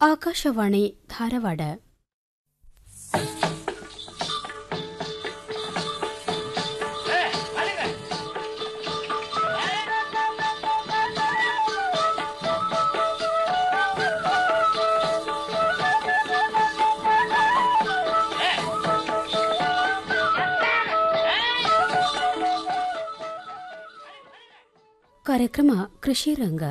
ಆಕಾಶವಾಣಿ ಧಾರವಾಡ ಕಾರ್ಯಕ್ರಮ ಕೃಷಿ ರಂಗ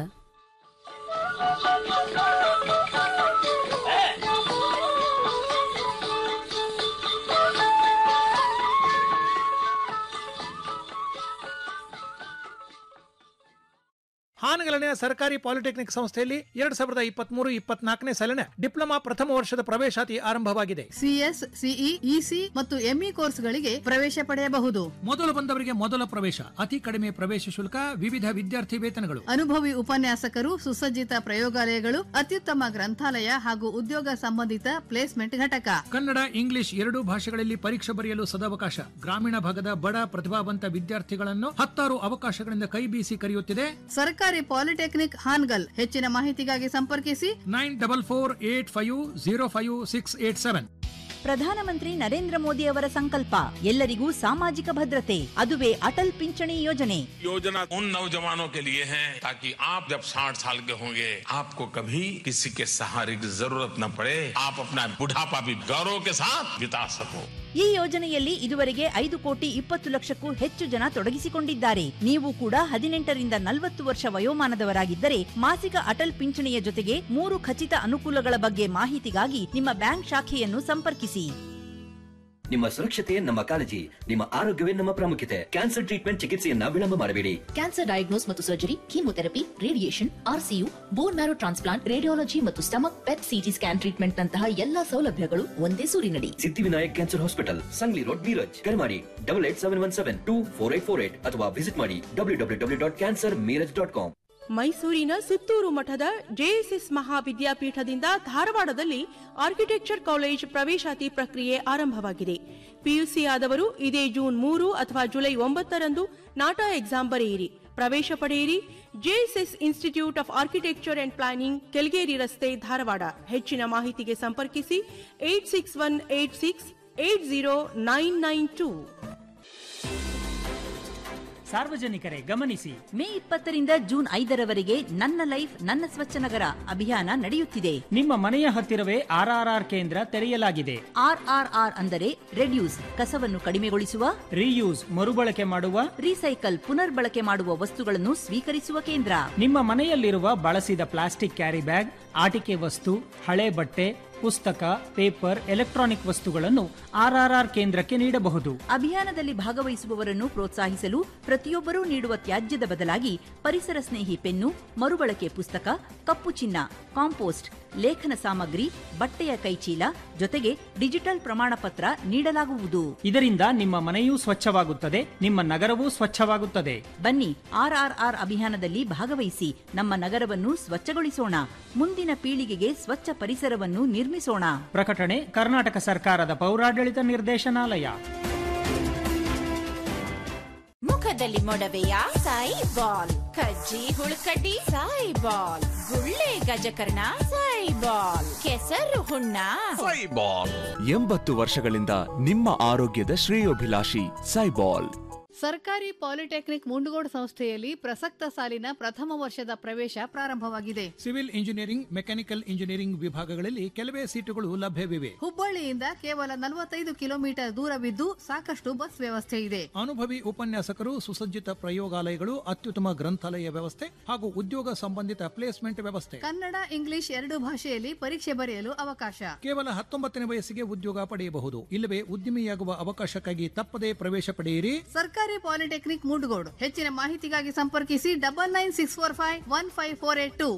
ಹಾನಗಲನೆಯ ಸರ್ಕಾರಿ ಪಾಲಿಟೆಕ್ನಿಕ್ ಸಂಸ್ಥೆಯಲ್ಲಿ ಎರಡ್ ಸಾವಿರದ ಇಪ್ಪತ್ಮೂರು ಇಪ್ಪತ್ನಾಲ್ಕನೇ ಸಾಲಿನ ಡಿಪ್ಲೊಮಾ ಪ್ರಥಮ ವರ್ಷದ ಪ್ರವೇಶಾತಿ ಆರಂಭವಾಗಿದೆ ಸಿಎಸ್ ಸಿಇ ಇಸಿ ಮತ್ತು ಎಂಇ ಕೋರ್ಸ್ಗಳಿಗೆ ಪ್ರವೇಶ ಪಡೆಯಬಹುದು ಮೊದಲು ಬಂದವರಿಗೆ ಮೊದಲ ಪ್ರವೇಶ ಅತಿ ಕಡಿಮೆ ಪ್ರವೇಶ ಶುಲ್ಕ ವಿವಿಧ ವಿದ್ಯಾರ್ಥಿ ವೇತನಗಳು ಅನುಭವಿ ಉಪನ್ಯಾಸಕರು ಸುಸಜ್ಜಿತ ಪ್ರಯೋಗಾಲಯಗಳು ಅತ್ಯುತ್ತಮ ಗ್ರಂಥಾಲಯ ಹಾಗೂ ಉದ್ಯೋಗ ಸಂಬಂಧಿತ ಪ್ಲೇಸ್ಮೆಂಟ್ ಘಟಕ ಕನ್ನಡ ಇಂಗ್ಲಿಷ್ ಎರಡೂ ಭಾಷೆಗಳಲ್ಲಿ ಪರೀಕ್ಷೆ ಬರೆಯಲು ಸದಾವಕಾಶ ಗ್ರಾಮೀಣ ಭಾಗದ ಬಡ ಪ್ರತಿಭಾವಂತ ವಿದ್ಯಾರ್ಥಿಗಳನ್ನು ಹತ್ತಾರು ಅವಕಾಶಗಳಿಂದ ಕೈ ಬೀಸಿ ಕರೆಯುತ್ತಿದೆ ಸರ್ಕಾರಿ ಪಾಲಿಟೆಕ್ನಿಕ್ ಹಾನ್ಗಲ್ ಹೆಚ್ಚಿನ ಮಾಹಿತಿಗಾಗಿ ಸಂಪರ್ಕಿಸಿ nine double four eight five zero five six eight seven ಪ್ರಧಾನಮಂತ್ರಿ ನರೇಂದ್ರ ಮೋದಿ ಅವರ ಸಂಕಲ್ಪ ಎಲ್ಲರಿಗೂ ಸಾಮಾಜಿಕ ಭದ್ರತೆ ಅದುವೇ ಅಟಲ್ ಪಿಂಚಣಿ ಯೋಜನೆ योजना उन नौजवानों के लिए है ताकि आप जब 60 साल के होंगे आपको कभी किसी के सहारे की जरूरत न पड़े आप अपना बुढ़ापा भी गौरव के साथ बिता सको ಈ ಯೋಜನೆಯಲ್ಲಿ ಇದುವರೆಗೆ ಐದು ಕೋಟಿ ಇಪ್ಪತ್ತು ಲಕ್ಷಕ್ಕೂ ಹೆಚ್ಚು ಜನ ತೊಡಗಿಸಿಕೊಂಡಿದ್ದಾರೆ ನೀವು ಕೂಡ ಹದಿನೆಂಟರಿಂದ ನಲವತ್ತು ವರ್ಷ ವಯೋಮಾನದವರಾಗಿದ್ದರೆ ಮಾಸಿಕ ಅಟಲ್ ಪಿಂಚಣಿಯ ಜೊತೆಗೆ ಮೂರು ಖಚಿತ ಅನುಕೂಲಗಳ ಬಗ್ಗೆ ಮಾಹಿತಿಗಾಗಿ ನಿಮ್ಮ ಬ್ಯಾಂಕ್ ಶಾಖೆಯನ್ನು ಸಂಪರ್ಕಿಸಿ ನಿಮ್ಮ ಸುರಕ್ಷತೆ ನಮ್ಮ ಕಾಳಜಿ ನಿಮ್ಮ ಆರೋಗ್ಯವೇ ನಮ್ಮ ಪ್ರಾಮುಖ್ಯತೆ ಕ್ಯಾನ್ಸರ್ ಟ್ರೀಟ್ಮೆಂಟ್ ಚಿಕಿತ್ಸೆಯನ್ನ ವಿಳಂಬ ಮಾಡಬೇಡಿ ಕ್ಯಾನ್ಸರ್ ಡಯಾಗ್ನೋಸ್ ಮತ್ತು surgery chemotherapy radiation RCU bone marrow transplant radiology ಮತ್ತು stomach PET CT scan treatment ನಂತಹ ಎಲ್ಲಾ ಸೌಲಭ್ಯಗಳು ಒಂದೇ ಸೂರಿನಡಿ Siddhivinayak cancer hospital Sangli road Miraj ಕರೆ ಮಾಡಿ double eight seven one seven two four eight four eight ಅಥವಾ ವಿಸಿಟ್ ಮಾಡಿ W W W dot cancer Miraj dot com ಮೈಸೂರಿನ ಸುತ್ತೂರು ಮಠದ ಜೆಎಸ್ಎಸ್ ಮಹಾವಿದ್ಯಾಪೀಠದಿಂದ ಧಾರವಾಡದಲ್ಲಿ ಆರ್ಕಿಟೆಕ್ಚರ್ ಕಾಲೇಜ್ ಪ್ರವೇಶಾತಿ ಪ್ರಕ್ರಿಯೆ ಆರಂಭವಾಗಿದೆ ಪಿಯುಸಿ ಆದವರು ಇದೇ ಜೂನ್ ಮೂರು ಅಥವಾ ಜುಲೈ ಒಂಬತ್ತರಂದು ನಾಟಾ ಎಕ್ಸಾಮ್ ಬರೆಯಿರಿ ಪ್ರವೇಶ ಪಡೆಯಿರಿ JSS institute of architecture and planning Kelageri ರಸ್ತೆ ಧಾರವಾಡ ಹೆಚ್ಚಿನ ಮಾಹಿತಿಗೆ ಸಂಪರ್ಕಿಸಿ eight six one eight six eight zero nine nine two ಸಾರ್ವಜನಿಕರೇ ಗಮನಿಸಿ ಮೇ ಇಪ್ಪತ್ತರಿಂದ ಜೂನ್ ಐದರವರೆಗೆ ನನ್ನ ಲೈಫ್ ನನ್ನ ಸ್ವಚ್ಛ ನಗರ ಅಭಿಯಾನ ನಡೆಯುತ್ತಿದೆ ನಿಮ್ಮ ಮನೆಯ ಹತ್ತಿರವೇ ಆರ್ಆರ್ಆರ್ ಕೇಂದ್ರ ತೆರೆಯಲಾಗಿದೆ ಆರ್ಆರ್ಆರ್ ಅಂದರೆ ರೆಡ್ಯೂಸ್ ಕಸವನ್ನು ಕಡಿಮೆಗೊಳಿಸುವ ರೀಯೂಸ್ ಮರುಬಳಕೆ ಮಾಡುವ ರೀಸೈಕಲ್ ಪುನರ್ಬಳಕೆ ಮಾಡುವ ವಸ್ತುಗಳನ್ನು ಸ್ವೀಕರಿಸುವ ಕೇಂದ್ರ ನಿಮ್ಮ ಮನೆಯಲ್ಲಿರುವ ಬಳಸಿದ ಪ್ಲಾಸ್ಟಿಕ್ ಕ್ಯಾರಿ ಬ್ಯಾಗ್ ಆಟಿಕೆ ವಸ್ತು ಹಳೆ ಬಟ್ಟೆ ಪುಸ್ತಕ ಪೇಪರ್ ಎಲೆಕ್ಟ್ರಾನಿಕ್ ವಸ್ತುಗಳನ್ನು ಆರ್ಆರ್ಆರ್ ಕೇಂದ್ರಕ್ಕೆ ನೀಡಬಹುದು ಅಭಿಯಾನದಲ್ಲಿ ಭಾಗವಹಿಸುವವರನ್ನು ಪ್ರೋತ್ಸಾಹಿಸಲು ಪ್ರತಿಯೊಬ್ಬರೂ ನೀಡುವ ತ್ಯಾಜ್ಯದ ಬದಲಾಗಿ ಪರಿಸರ ಸ್ನೇಹಿ ಪೆನ್ನು ಮರುಬಳಕೆ ಪುಸ್ತಕ ಕಪ್ಪು ಚಿನ್ನ ಕಾಂಪೋಸ್ಟ್ ಲೇಖನ ಸಾಮಗ್ರಿ ಬಟ್ಟೆಯ ಕೈಚೀಲ ಜೊತೆಗೆ ಡಿಜಿಟಲ್ ಪ್ರಮಾಣ ಪತ್ರ ನೀಡಲಾಗುವುದು ಇದರಿಂದ ನಿಮ್ಮ ಮನೆಯೂ ಸ್ವಚ್ಛವಾಗುತ್ತದೆ ನಿಮ್ಮ ನಗರವೂ ಸ್ವಚ್ಛವಾಗುತ್ತದೆ ಬನ್ನಿ ಆರ್ಆರ್ಆರ್ ಅಭಿಯಾನದಲ್ಲಿ ಭಾಗವಹಿಸಿ ನಮ್ಮ ನಗರವನ್ನು ಸ್ವಚ್ಛಗೊಳಿಸೋಣ ಮುಂದಿನ ಪೀಳಿಗೆಗೆ ಸ್ವಚ್ಛ ಪರಿಸರವನ್ನು ನಿರ್ಮಿಸೋಣ ಪ್ರಕಟಣೆ ಕರ್ನಾಟಕ ಸರ್ಕಾರದ ಪೌರಾಡಳಿತ ನಿರ್ದೇಶನಾಲಯ ಮುಖದಲ್ಲಿ ಮೊಡವೆಯ ಸಾಯಿ ಬಾಲ್ ಕಜ್ಜಿ ಹುಳುಕಡ್ಡಿ ಸಾಯಿ ಬಾಲ್ ಗುಳ್ಳೆ ಗಜಕರ್ಣ ಸಾಯಿ ಬಾಲ್ ಕೆಸರು ಹುಣ್ಣ ಎಂಬತ್ತು ವರ್ಷಗಳಿಂದ ನಿಮ್ಮ ಆರೋಗ್ಯದ ಶ್ರೇಯೋಭಿಲಾಷಿ ಸೈಬಾಲ್ ಸರ್ಕಾರಿ ಪಾಲಿಟೆಕ್ನಿಕ್ ಮುಂಡಗೋಡ್ ಸಂಸ್ಥೆಯಲ್ಲಿ ಪ್ರಸಕ್ತ ಸಾಲಿನ ಪ್ರಥಮ ವರ್ಷದ ಪ್ರವೇಶ ಪ್ರಾರಂಭವಾಗಿದೆ ಸಿವಿಲ್ ಇಂಜಿನಿಯರಿಂಗ್ ಮೆಕ್ಯಾನಿಕಲ್ ಇಂಜಿನಿಯರಿಂಗ್ ವಿಭಾಗಗಳಲ್ಲಿ ಕೆಲವೇ ಸೀಟುಗಳು ಲಭ್ಯವಿವೆ ಹುಬ್ಬಳ್ಳಿಯಿಂದ ಕೇವಲ ನಲವತ್ತೈದು ಕಿಲೋಮೀಟರ್ ದೂರವಿದ್ದು ಸಾಕಷ್ಟು ಬಸ್ ವ್ಯವಸ್ಥೆ ಇದೆ ಅನುಭವಿ ಉಪನ್ಯಾಸಕರು ಸುಸಜ್ಜಿತ ಪ್ರಯೋಗಾಲಯಗಳು ಅತ್ಯುತ್ತಮ ಗ್ರಂಥಾಲಯ ವ್ಯವಸ್ಥೆ ಹಾಗೂ ಉದ್ಯೋಗ ಸಂಬಂಧಿತ ಪ್ಲೇಸ್ಮೆಂಟ್ ವ್ಯವಸ್ಥೆ ಕನ್ನಡ ಇಂಗ್ಲಿಷ್ ಎರಡು ಭಾಷೆಯಲ್ಲಿ ಪರೀಕ್ಷೆ ಬರೆಯಲು ಅವಕಾಶ ಕೇವಲ ಹತ್ತೊಂಬತ್ತನೇ ವಯಸ್ಸಿಗೆ ಉದ್ಯೋಗ ಪಡೆಯಬಹುದು ಇಲ್ಲವೇ ಉದ್ಯಮಿಯಾಗುವ ಅವಕಾಶಕ್ಕಾಗಿ ತಪ್ಪದೇ ಪ್ರವೇಶ ಪಡೆಯಿರಿ ಸರ್ಕಾರಿ ಪಾಲಿಟೆಕ್ನಿಕ್ ಮುಂಡಗೋಡ್ ಹೆಚ್ಚಿನ ಮಾಹಿತಿಗಾಗಿ ಸಂಪರ್ಕಿಸಿ double nine six four five one five four eight two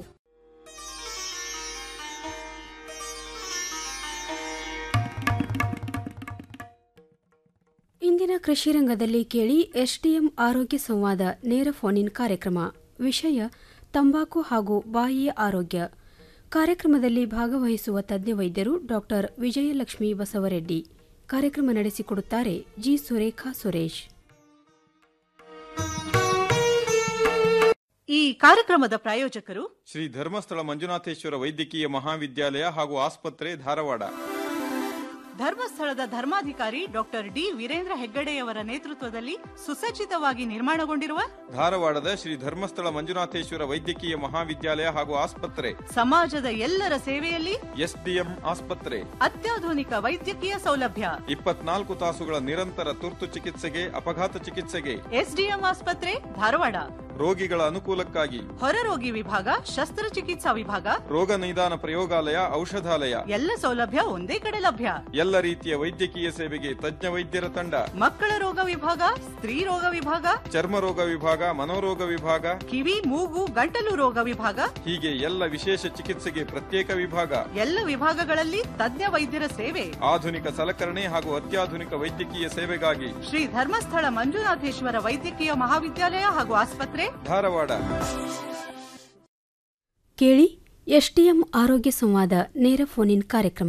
ಇಂದಿನ ಕೃಷಿ ರಂಗದಲ್ಲಿ ಕೇಳಿ ಎಸ್ಡಿಎಂ ಆರೋಗ್ಯ ಸಂವಾದ ನೇರ ಫೋನ್ ಇನ್ ಕಾರ್ಯಕ್ರಮ ವಿಷಯ ತಂಬಾಕು ಹಾಗೂ ಬಾಯಿಯ ಆರೋಗ್ಯ ಕಾರ್ಯಕ್ರಮದಲ್ಲಿ ಭಾಗವಹಿಸುವ ತಜ್ಞ ವೈದ್ಯರು ಡಾಕ್ಟರ್ ವಿಜಯಲಕ್ಷ್ಮಿ ಬಸವರೆಡ್ಡಿ ಕಾರ್ಯಕ್ರಮ ನಡೆಸಿಕೊಡುತ್ತಾರೆ ಜಿ ಸುರೇಖಾ ಸುರೇಶ್ ಈ ಕಾರ್ಯಕ್ರಮದ ಪ್ರಾಯೋಜಕರು ಶ್ರೀ ಧರ್ಮಸ್ಥಳ ಮಂಜುನಾಥೇಶ್ವರ ವೈದ್ಯಕೀಯ ಮಹಾವಿದ್ಯಾಲಯ ಹಾಗೂ ಆಸ್ಪತ್ರೆ ಧಾರವಾಡ ಧರ್ಮಸ್ಥಳದ ಧರ್ಮಾಧಿಕಾರಿ ಡಾಕ್ಟರ್ ಡಿ ವೀರೇಂದ್ರ ಹೆಗ್ಗಡೆಯವರ ನೇತೃತ್ವದಲ್ಲಿ ಸುಸಜ್ಜಿತವಾಗಿ ನಿರ್ಮಾಣಗೊಂಡಿರುವ ಧಾರವಾಡದ ಶ್ರೀ ಧರ್ಮಸ್ಥಳ ಮಂಜುನಾಥೇಶ್ವರ ವೈದ್ಯಕೀಯ ಮಹಾವಿದ್ಯಾಲಯ ಹಾಗೂ ಆಸ್ಪತ್ರೆ ಸಮಾಜದ ಎಲ್ಲರ ಸೇವೆಯಲ್ಲಿ ಎಸ್ಡಿಎಂ ಆಸ್ಪತ್ರೆ ಅತ್ಯಾಧುನಿಕ ವೈದ್ಯಕೀಯ ಸೌಲಭ್ಯ ಇಪ್ಪತ್ನಾಲ್ಕು ತಾಸುಗಳ ನಿರಂತರ ತುರ್ತು ಚಿಕಿತ್ಸೆಗೆ ಅಪಘಾತ ಚಿಕಿತ್ಸೆಗೆ ಎಸ್ಡಿಎಂ ಆಸ್ಪತ್ರೆ ಧಾರವಾಡ ರೋಗಿಗಳ ಅನುಕೂಲಕ್ಕಾಗಿ ಹೊರರೋಗಿ ವಿಭಾಗ ಶಸ್ತ್ರಚಿಕಿತ್ಸಾ ವಿಭಾಗ ರೋಗ ನಿದಾನ ಪ್ರಯೋಗಾಲಯ ಔಷಧಾಲಯ ಎಲ್ಲ ಸೌಲಭ್ಯ ಒಂದೇ ಕಡೆ ಲಭ್ಯ ಎಲ್ಲ ರೀತಿಯ ವೈದ್ಯಕೀಯ ಸೇವೆಗೆ ತಜ್ಞ ವೈದ್ಯರ ತಂಡ ಮಕ್ಕಳ ರೋಗ ವಿಭಾಗ ಸ್ತ್ರೀ ರೋಗ ವಿಭಾಗ ಚರ್ಮ ರೋಗ ವಿಭಾಗ ಮನೋರೋಗ ವಿಭಾಗ ಕಿವಿ ಮೂಗು ಗಂಟಲು ರೋಗ ವಿಭಾಗ ಹೀಗೆ ಎಲ್ಲ ವಿಶೇಷ ಚಿಕಿತ್ಸೆಗೆ ಪ್ರತ್ಯೇಕ ವಿಭಾಗ ಎಲ್ಲ ವಿಭಾಗಗಳಲ್ಲಿ ತಜ್ಞ ವೈದ್ಯರ ಸೇವೆ ಆಧುನಿಕ ಸಲಕರಣೆ ಹಾಗೂ ಅತ್ಯಾಧುನಿಕ ವೈದ್ಯಕೀಯ ಸೇವೆಗಾಗಿ ಶ್ರೀ ಧರ್ಮಸ್ಥಳ ಮಂಜುನಾಥೇಶ್ವರ ವೈದ್ಯಕೀಯ ಮಹಾವಿದ್ಯಾಲಯ ಹಾಗೂ ಆಸ್ಪತ್ರೆ ಧಾರವಾಡ ಕೇಳಿ ಎಸ್ಟಿಎಂ ಆರೋಗ್ಯ ಸಂವಾದ ನೇರ ಫೋನ್ ಇನ್ ಕಾರ್ಯಕ್ರಮ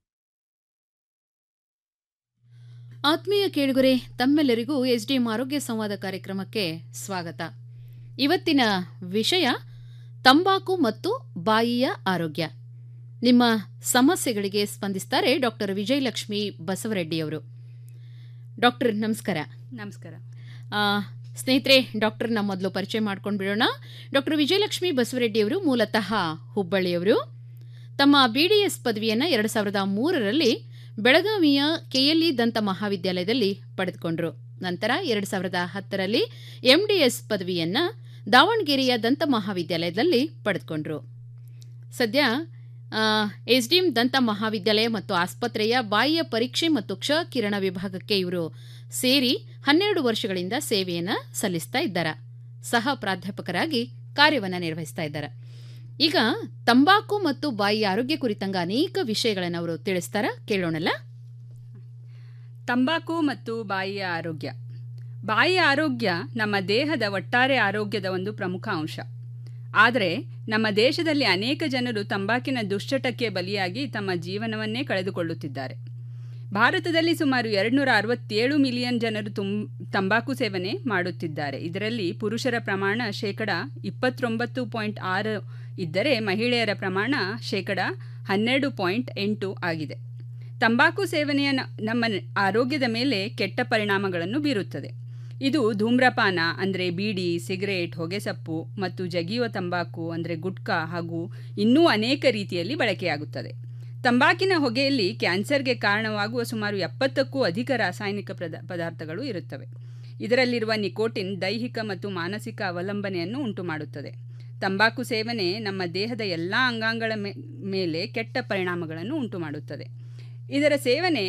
ಆತ್ಮೀಯ ಕೇಳುಗರೆ ತಮ್ಮೆಲ್ಲರಿಗೂ ಎಸ್ಡಿಎಂ ಆರೋಗ್ಯ ಸಂವಾದ ಕಾರ್ಯಕ್ರಮಕ್ಕೆ ಸ್ವಾಗತ ಇವತ್ತಿನ ವಿಷಯ ತಂಬಾಕು ಮತ್ತು ಬಾಯಿಯ ಆರೋಗ್ಯ ನಿಮ್ಮ ಸಮಸ್ಯೆಗಳಿಗೆ ಸ್ಪಂದಿಸ್ತಾರೆ ಡಾಕ್ಟರ್ ವಿಜಯಲಕ್ಷ್ಮಿ ಬಸವರೆಡ್ಡಿಯವರು ಡಾಕ್ಟರ್ ನಮಸ್ಕಾರ ನಮಸ್ಕಾರ ಆ, ಸ್ನೇಹಿತರೆ ಡಾಕ್ಟರ್ನ ಮೊದಲು ಪರಿಚಯ ಮಾಡ್ಕೊಂಡು ಬಿಡೋಣ ಡಾಕ್ಟರ್ ವಿಜಯಲಕ್ಷ್ಮಿ ಬಸವರೆಡ್ಡಿಯವರು ಮೂಲತಃ ಹುಬ್ಬಳ್ಳಿಯವರು ತಮ್ಮ ಬಿ ಡಿ ಎಸ್ ಪದವಿಯನ್ನು ಎರಡು ಸಾವಿರದ ಮೂರರಲ್ಲಿ ಬೆಳಗಾವಿಯ ಕೆಎಲ್ಇ ದಂತ ಮಹಾವಿದ್ಯಾಲಯದಲ್ಲಿ ಪಡೆದುಕೊಂಡ್ರು ನಂತರ ಎರಡು ಸಾವಿರದ ಹತ್ತರಲ್ಲಿ ಎಂಡಿಎಸ್ ಪದವಿಯನ್ನು ದಾವಣಗೆರೆಯ ದಂತ ಮಹಾವಿದ್ಯಾಲಯದಲ್ಲಿ ಪಡೆದುಕೊಂಡ್ರು ಸದ್ಯ ಎಸ್ಡಿಎಂ ದಂತ ಮಹಾವಿದ್ಯಾಲಯ ಮತ್ತು ಆಸ್ಪತ್ರೆಯ ಬಾಯಿಯ ಪರೀಕ್ಷೆ ಮತ್ತು ಕ್ಷ ಕಿರಣ ವಿಭಾಗಕ್ಕೆ ಇವರು ಸೇರಿ ಹನ್ನೆರಡು ವರ್ಷಗಳಿಂದ ಸೇವೆಯನ್ನು ಸಲ್ಲಿಸ್ತಾ ಇದ್ದಾರೆ ಸಹ ಪ್ರಾಧ್ಯಾಪಕರಾಗಿ ಕಾರ್ಯವನ್ನು ನಿರ್ವಹಿಸ್ತಾ ಇದ್ದಾರೆ ಈಗ ತಂಬಾಕು ಮತ್ತು ಬಾಯಿಯ ಆರೋಗ್ಯ ಕುರಿತಂಗ ಅನೇಕ ವಿಷಯಗಳನ್ನು ಅವರು ತಿಳಿಸ್ತಾರ ಕೇಳೋಣಲ್ಲ ತಂಬಾಕು ಮತ್ತು ಬಾಯಿಯ ಆರೋಗ್ಯ ಬಾಯಿಯ ಆರೋಗ್ಯ ನಮ್ಮ ದೇಹದ ಒಟ್ಟಾರೆ ಆರೋಗ್ಯದ ಒಂದು ಪ್ರಮುಖ ಅಂಶ ಆದರೆ ನಮ್ಮ ದೇಶದಲ್ಲಿ ಅನೇಕ ಜನರು ತಂಬಾಕಿನ ದುಶ್ಚಟಕ್ಕೆ ಬಲಿಯಾಗಿ ತಮ್ಮ ಜೀವನವನ್ನೇ ಕಳೆದುಕೊಳ್ಳುತ್ತಿದ್ದಾರೆ ಭಾರತದಲ್ಲಿ ಸುಮಾರು ಎರಡುನೂರ ಅರವತ್ತೇಳು ಮಿಲಿಯನ್ ಜನರು ತುಂ ತಂಬಾಕು ಸೇವನೆ ಮಾಡುತ್ತಿದ್ದಾರೆ ಇದರಲ್ಲಿ ಪುರುಷರ ಪ್ರಮಾಣ ಶೇಕಡ ಇಪ್ಪತ್ತೊಂಬತ್ತು ಪಾಯಿಂಟ್ ಆರು ಇದ್ದರೆ ಮಹಿಳೆಯರ ಪ್ರಮಾಣ ಶೇಕಡ ಹನ್ನೆರಡು ಪಾಯಿಂಟ್ ಎಂಟು ಆಗಿದೆ ತಂಬಾಕು ಸೇವನೆಯ ನ- ನಮ್ಮ ಆರೋಗ್ಯದ ಮೇಲೆ ಕೆಟ್ಟ ಪರಿಣಾಮಗಳನ್ನು ಬೀರುತ್ತದೆ ಇದು ಧೂಮ್ರಪಾನ ಅಂದರೆ ಬೀಡಿ ಸಿಗರೇಟ್ ಹೊಗೆಸೊಪ್ಪು ಮತ್ತು ಜಗಿಯುವ ತಂಬಾಕು ಅಂದರೆ ಗುಟ್ಕಾ ಹಾಗೂ ಇನ್ನೂ ಅನೇಕ ರೀತಿಯಲ್ಲಿ ಬಳಕೆಯಾಗುತ್ತದೆ ತಂಬಾಕಿನ ಹೊಗೆಯಲ್ಲಿ ಕ್ಯಾನ್ಸರ್ಗೆ ಕಾರಣವಾಗುವ ಸುಮಾರು ಎಪ್ಪತ್ತಕ್ಕೂ ಅಧಿಕ ರಾಸಾಯನಿಕ ಪ್ರದ ಪದಾರ್ಥಗಳು ಇರುತ್ತವೆ ಇದರಲ್ಲಿರುವ ನಿಕೋಟಿನ್ ದೈಹಿಕ ಮತ್ತು ಮಾನಸಿಕ ಅವಲಂಬನೆಯನ್ನು ಉಂಟುಮಾಡುತ್ತದೆ ತಂಬಾಕು ಸೇವನೆ ನಮ್ಮ ದೇಹದ ಎಲ್ಲ ಅಂಗಾಂಗಳ ಮೇ- ಮೇಲೆ ಕೆಟ್ಟ ಪರಿಣಾಮಗಳನ್ನು ಉಂಟುಮಾಡುತ್ತದೆ ಇದರ ಸೇವನೆ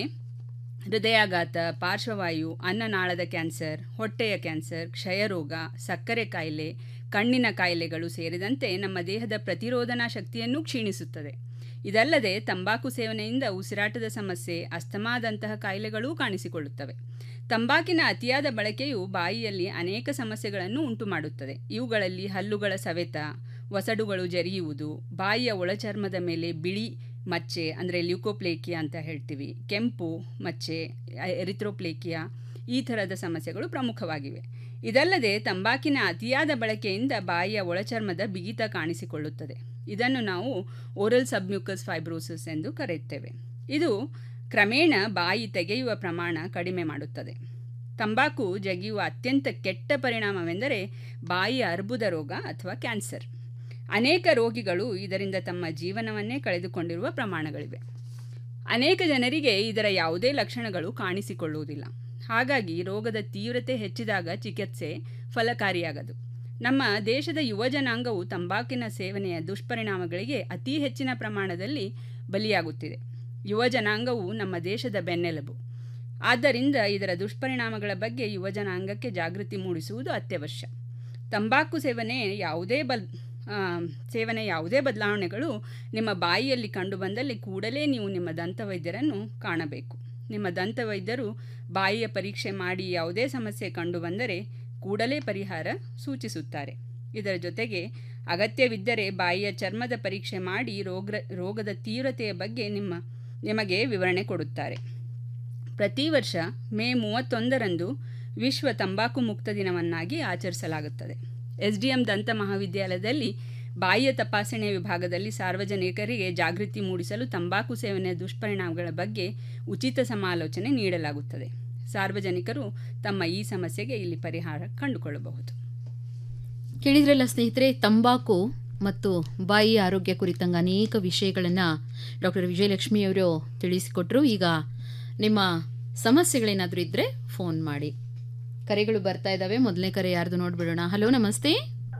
ಹೃದಯಾಘಾತ ಪಾರ್ಶ್ವವಾಯು ಅನ್ನನಾಳದ ಕ್ಯಾನ್ಸರ್ ಹೊಟ್ಟೆಯ ಕ್ಯಾನ್ಸರ್ ಕ್ಷಯರೋಗ ಸಕ್ಕರೆ ಕಾಯಿಲೆ ಕಣ್ಣಿನ ಕಾಯಿಲೆಗಳು ಸೇರಿದಂತೆ ನಮ್ಮ ದೇಹದ ಪ್ರತಿರೋಧನಾ ಶಕ್ತಿಯನ್ನು ಕ್ಷೀಣಿಸುತ್ತದೆ ಇದಲ್ಲದೆ ತಂಬಾಕು ಸೇವನೆಯಿಂದ ಉಸಿರಾಟದ ಸಮಸ್ಯೆ ಅಸ್ತಮಾದಂತಹ ಕಾಯಿಲೆಗಳೂ ಕಾಣಿಸಿಕೊಳ್ಳುತ್ತವೆ ತಂಬಾಕಿನ ಅತಿಯಾದ ಬಳಕೆಯು ಬಾಯಿಯಲ್ಲಿ ಅನೇಕ ಸಮಸ್ಯೆಗಳನ್ನು ಉಂಟುಮಾಡುತ್ತದೆ ಇವುಗಳಲ್ಲಿ ಹಲ್ಲುಗಳ ಸವೆತ ಒಸಡುಗಳು ಜರಿಯುವುದು ಬಾಯಿಯ ಒಳಚರ್ಮದ ಮೇಲೆ ಬಿಳಿ ಮಚ್ಚೆ ಅಂದರೆ ಲ್ಯೂಕೋಪ್ಲೇಕಿಯಾ ಅಂತ ಹೇಳ್ತೀವಿ ಕೆಂಪು ಮಚ್ಚೆ ಎರಿಥ್ರೋಪ್ಲೇಕಿಯಾ ಈ ಥರದ ಸಮಸ್ಯೆಗಳು ಪ್ರಮುಖವಾಗಿವೆ ಇದಲ್ಲದೆ ತಂಬಾಕಿನ ಅತಿಯಾದ ಬಳಕೆಯಿಂದ ಬಾಯಿಯ ಒಳಚರ್ಮದ ಬಿಗಿತ ಕಾಣಿಸಿಕೊಳ್ಳುತ್ತದೆ ಇದನ್ನು ನಾವು ಓರಲ್ ಸಬ್ಮ್ಯೂಕಸ್ ಫೈಬ್ರೋಸಿಸ್ ಎಂದು ಕರೆಯುತ್ತೇವೆ ಇದು ಕ್ರಮೇಣ ಬಾಯಿ ತೆಗೆಯುವ ಪ್ರಮಾಣ ಕಡಿಮೆ ಮಾಡುತ್ತದೆ ತಂಬಾಕು ಜಗಿಯುವ ಅತ್ಯಂತ ಕೆಟ್ಟ ಪರಿಣಾಮವೆಂದರೆ ಬಾಯಿಯ ಅರ್ಬುದ ರೋಗ ಅಥವಾ ಕ್ಯಾನ್ಸರ್ ಅನೇಕ ರೋಗಿಗಳು ಇದರಿಂದ ತಮ್ಮ ಜೀವನವನ್ನೇ ಕಳೆದುಕೊಂಡಿರುವ ಪ್ರಮಾಣಗಳಿವೆ ಅನೇಕ ಜನರಿಗೆ ಇದರ ಯಾವುದೇ ಲಕ್ಷಣಗಳು ಕಾಣಿಸಿಕೊಳ್ಳುವುದಿಲ್ಲ ಹಾಗಾಗಿ ರೋಗದ ತೀವ್ರತೆ ಹೆಚ್ಚಿದಾಗ ಚಿಕಿತ್ಸೆ ಫಲಕಾರಿಯಾಗದು ನಮ್ಮ ದೇಶದ ಯುವ ಜನಾಂಗವು ತಂಬಾಕಿನ ಸೇವನೆಯ ದುಷ್ಪರಿಣಾಮಗಳಿಗೆ ಅತಿ ಹೆಚ್ಚಿನ ಪ್ರಮಾಣದಲ್ಲಿ ಬಲಿಯಾಗುತ್ತಿದೆ ಯುವ ಜನಾಂಗವು ನಮ್ಮ ದೇಶದ ಬೆನ್ನೆಲುಬು ಆದ್ದರಿಂದ ಇದರ ದುಷ್ಪರಿಣಾಮಗಳ ಬಗ್ಗೆ ಯುವ ಜನಾಂಗಕ್ಕೆ ಜಾಗೃತಿ ಮೂಡಿಸುವುದು ಅತ್ಯವಶ್ಯ ತಂಬಾಕು ಸೇವನೆ ಯಾವುದೇ ಬಲ್ ಆ, ಸೇವನೆ ಯಾವುದೇ ಬದಲಾವಣೆಗಳು ನಿಮ್ಮ ಬಾಯಿಯಲ್ಲಿ ಕಂಡುಬಂದಲ್ಲಿ ಕೂಡಲೇ ನೀವು ನಿಮ್ಮ ದಂತವೈದ್ಯರನ್ನು ಕಾಣಬೇಕು ನಿಮ್ಮ ದಂತವೈದ್ಯರು ಬಾಯಿಯ ಪರೀಕ್ಷೆ ಮಾಡಿ ಯಾವುದೇ ಸಮಸ್ಯೆ ಕಂಡುಬಂದರೆ ಕೂಡಲೇ ಪರಿಹಾರ ಸೂಚಿಸುತ್ತಾರೆ ಇದರ ಜೊತೆಗೆ ಅಗತ್ಯವಿದ್ದರೆ ಬಾಯಿಯ ಚರ್ಮದ ಪರೀಕ್ಷೆ ಮಾಡಿ ರೋಗ ರೋಗದ ತೀವ್ರತೆಯ ಬಗ್ಗೆ ನಿಮ್ಮ ನಿಮಗೆ ವಿವರಣೆ ಕೊಡುತ್ತಾರೆ ಪ್ರತಿ ವರ್ಷ ಮೇ ಮೂವತ್ತೊಂದರಂದು ವಿಶ್ವ ತಂಬಾಕು ಮುಕ್ತ ದಿನವನ್ನಾಗಿ ಆಚರಿಸಲಾಗುತ್ತದೆ ಎಸ್ ಡಿ ಎಂ ದಂತ ಮಹಾವಿದ್ಯಾಲಯದಲ್ಲಿ ಬಾಯಿಯ ತಪಾಸಣೆ ವಿಭಾಗದಲ್ಲಿ ಸಾರ್ವಜನಿಕರಿಗೆ ಜಾಗೃತಿ ಮೂಡಿಸಲು ತಂಬಾಕು ಸೇವನೆಯ ದುಷ್ಪರಿಣಾಮಗಳ ಬಗ್ಗೆ ಉಚಿತ ಸಮಾಲೋಚನೆ ನೀಡಲಾಗುತ್ತದೆ ಸಾರ್ವಜನಿಕರು ತಮ್ಮ ಈ ಸಮಸ್ಯೆಗೆ ಇಲ್ಲಿ ಪರಿಹಾರ ಕಂಡುಕೊಳ್ಳಬಹುದು ಕೇಳಿದ್ರಲ್ಲ ಸ್ನೇಹಿತರೆ ತಂಬಾಕು ಮತ್ತು ಬಾಯಿ ಆರೋಗ್ಯ ಕುರಿತಂಗ ಅನೇಕ ವಿಷಯಗಳನ್ನು ಡಾಕ್ಟರ್ ವಿಜಯಲಕ್ಷ್ಮಿ ಅವರು ತಿಳಿಸಿಕೊಟ್ರು ಈಗ ನಿಮ್ಮ ಸಮಸ್ಯೆಗಳೇನಾದರೂ ಇದ್ದರೆ ಫೋನ್ ಮಾಡಿ ಕರೆಗಳು ಬರ್ತಾ ಇದ್ದಾವೆ ಮೊದಲನೇ ಕರೆ ಯಾರ್ದು ನೋಡ್ಬಿಡೋಣ ಹಲೋ ನಮಸ್ತೆ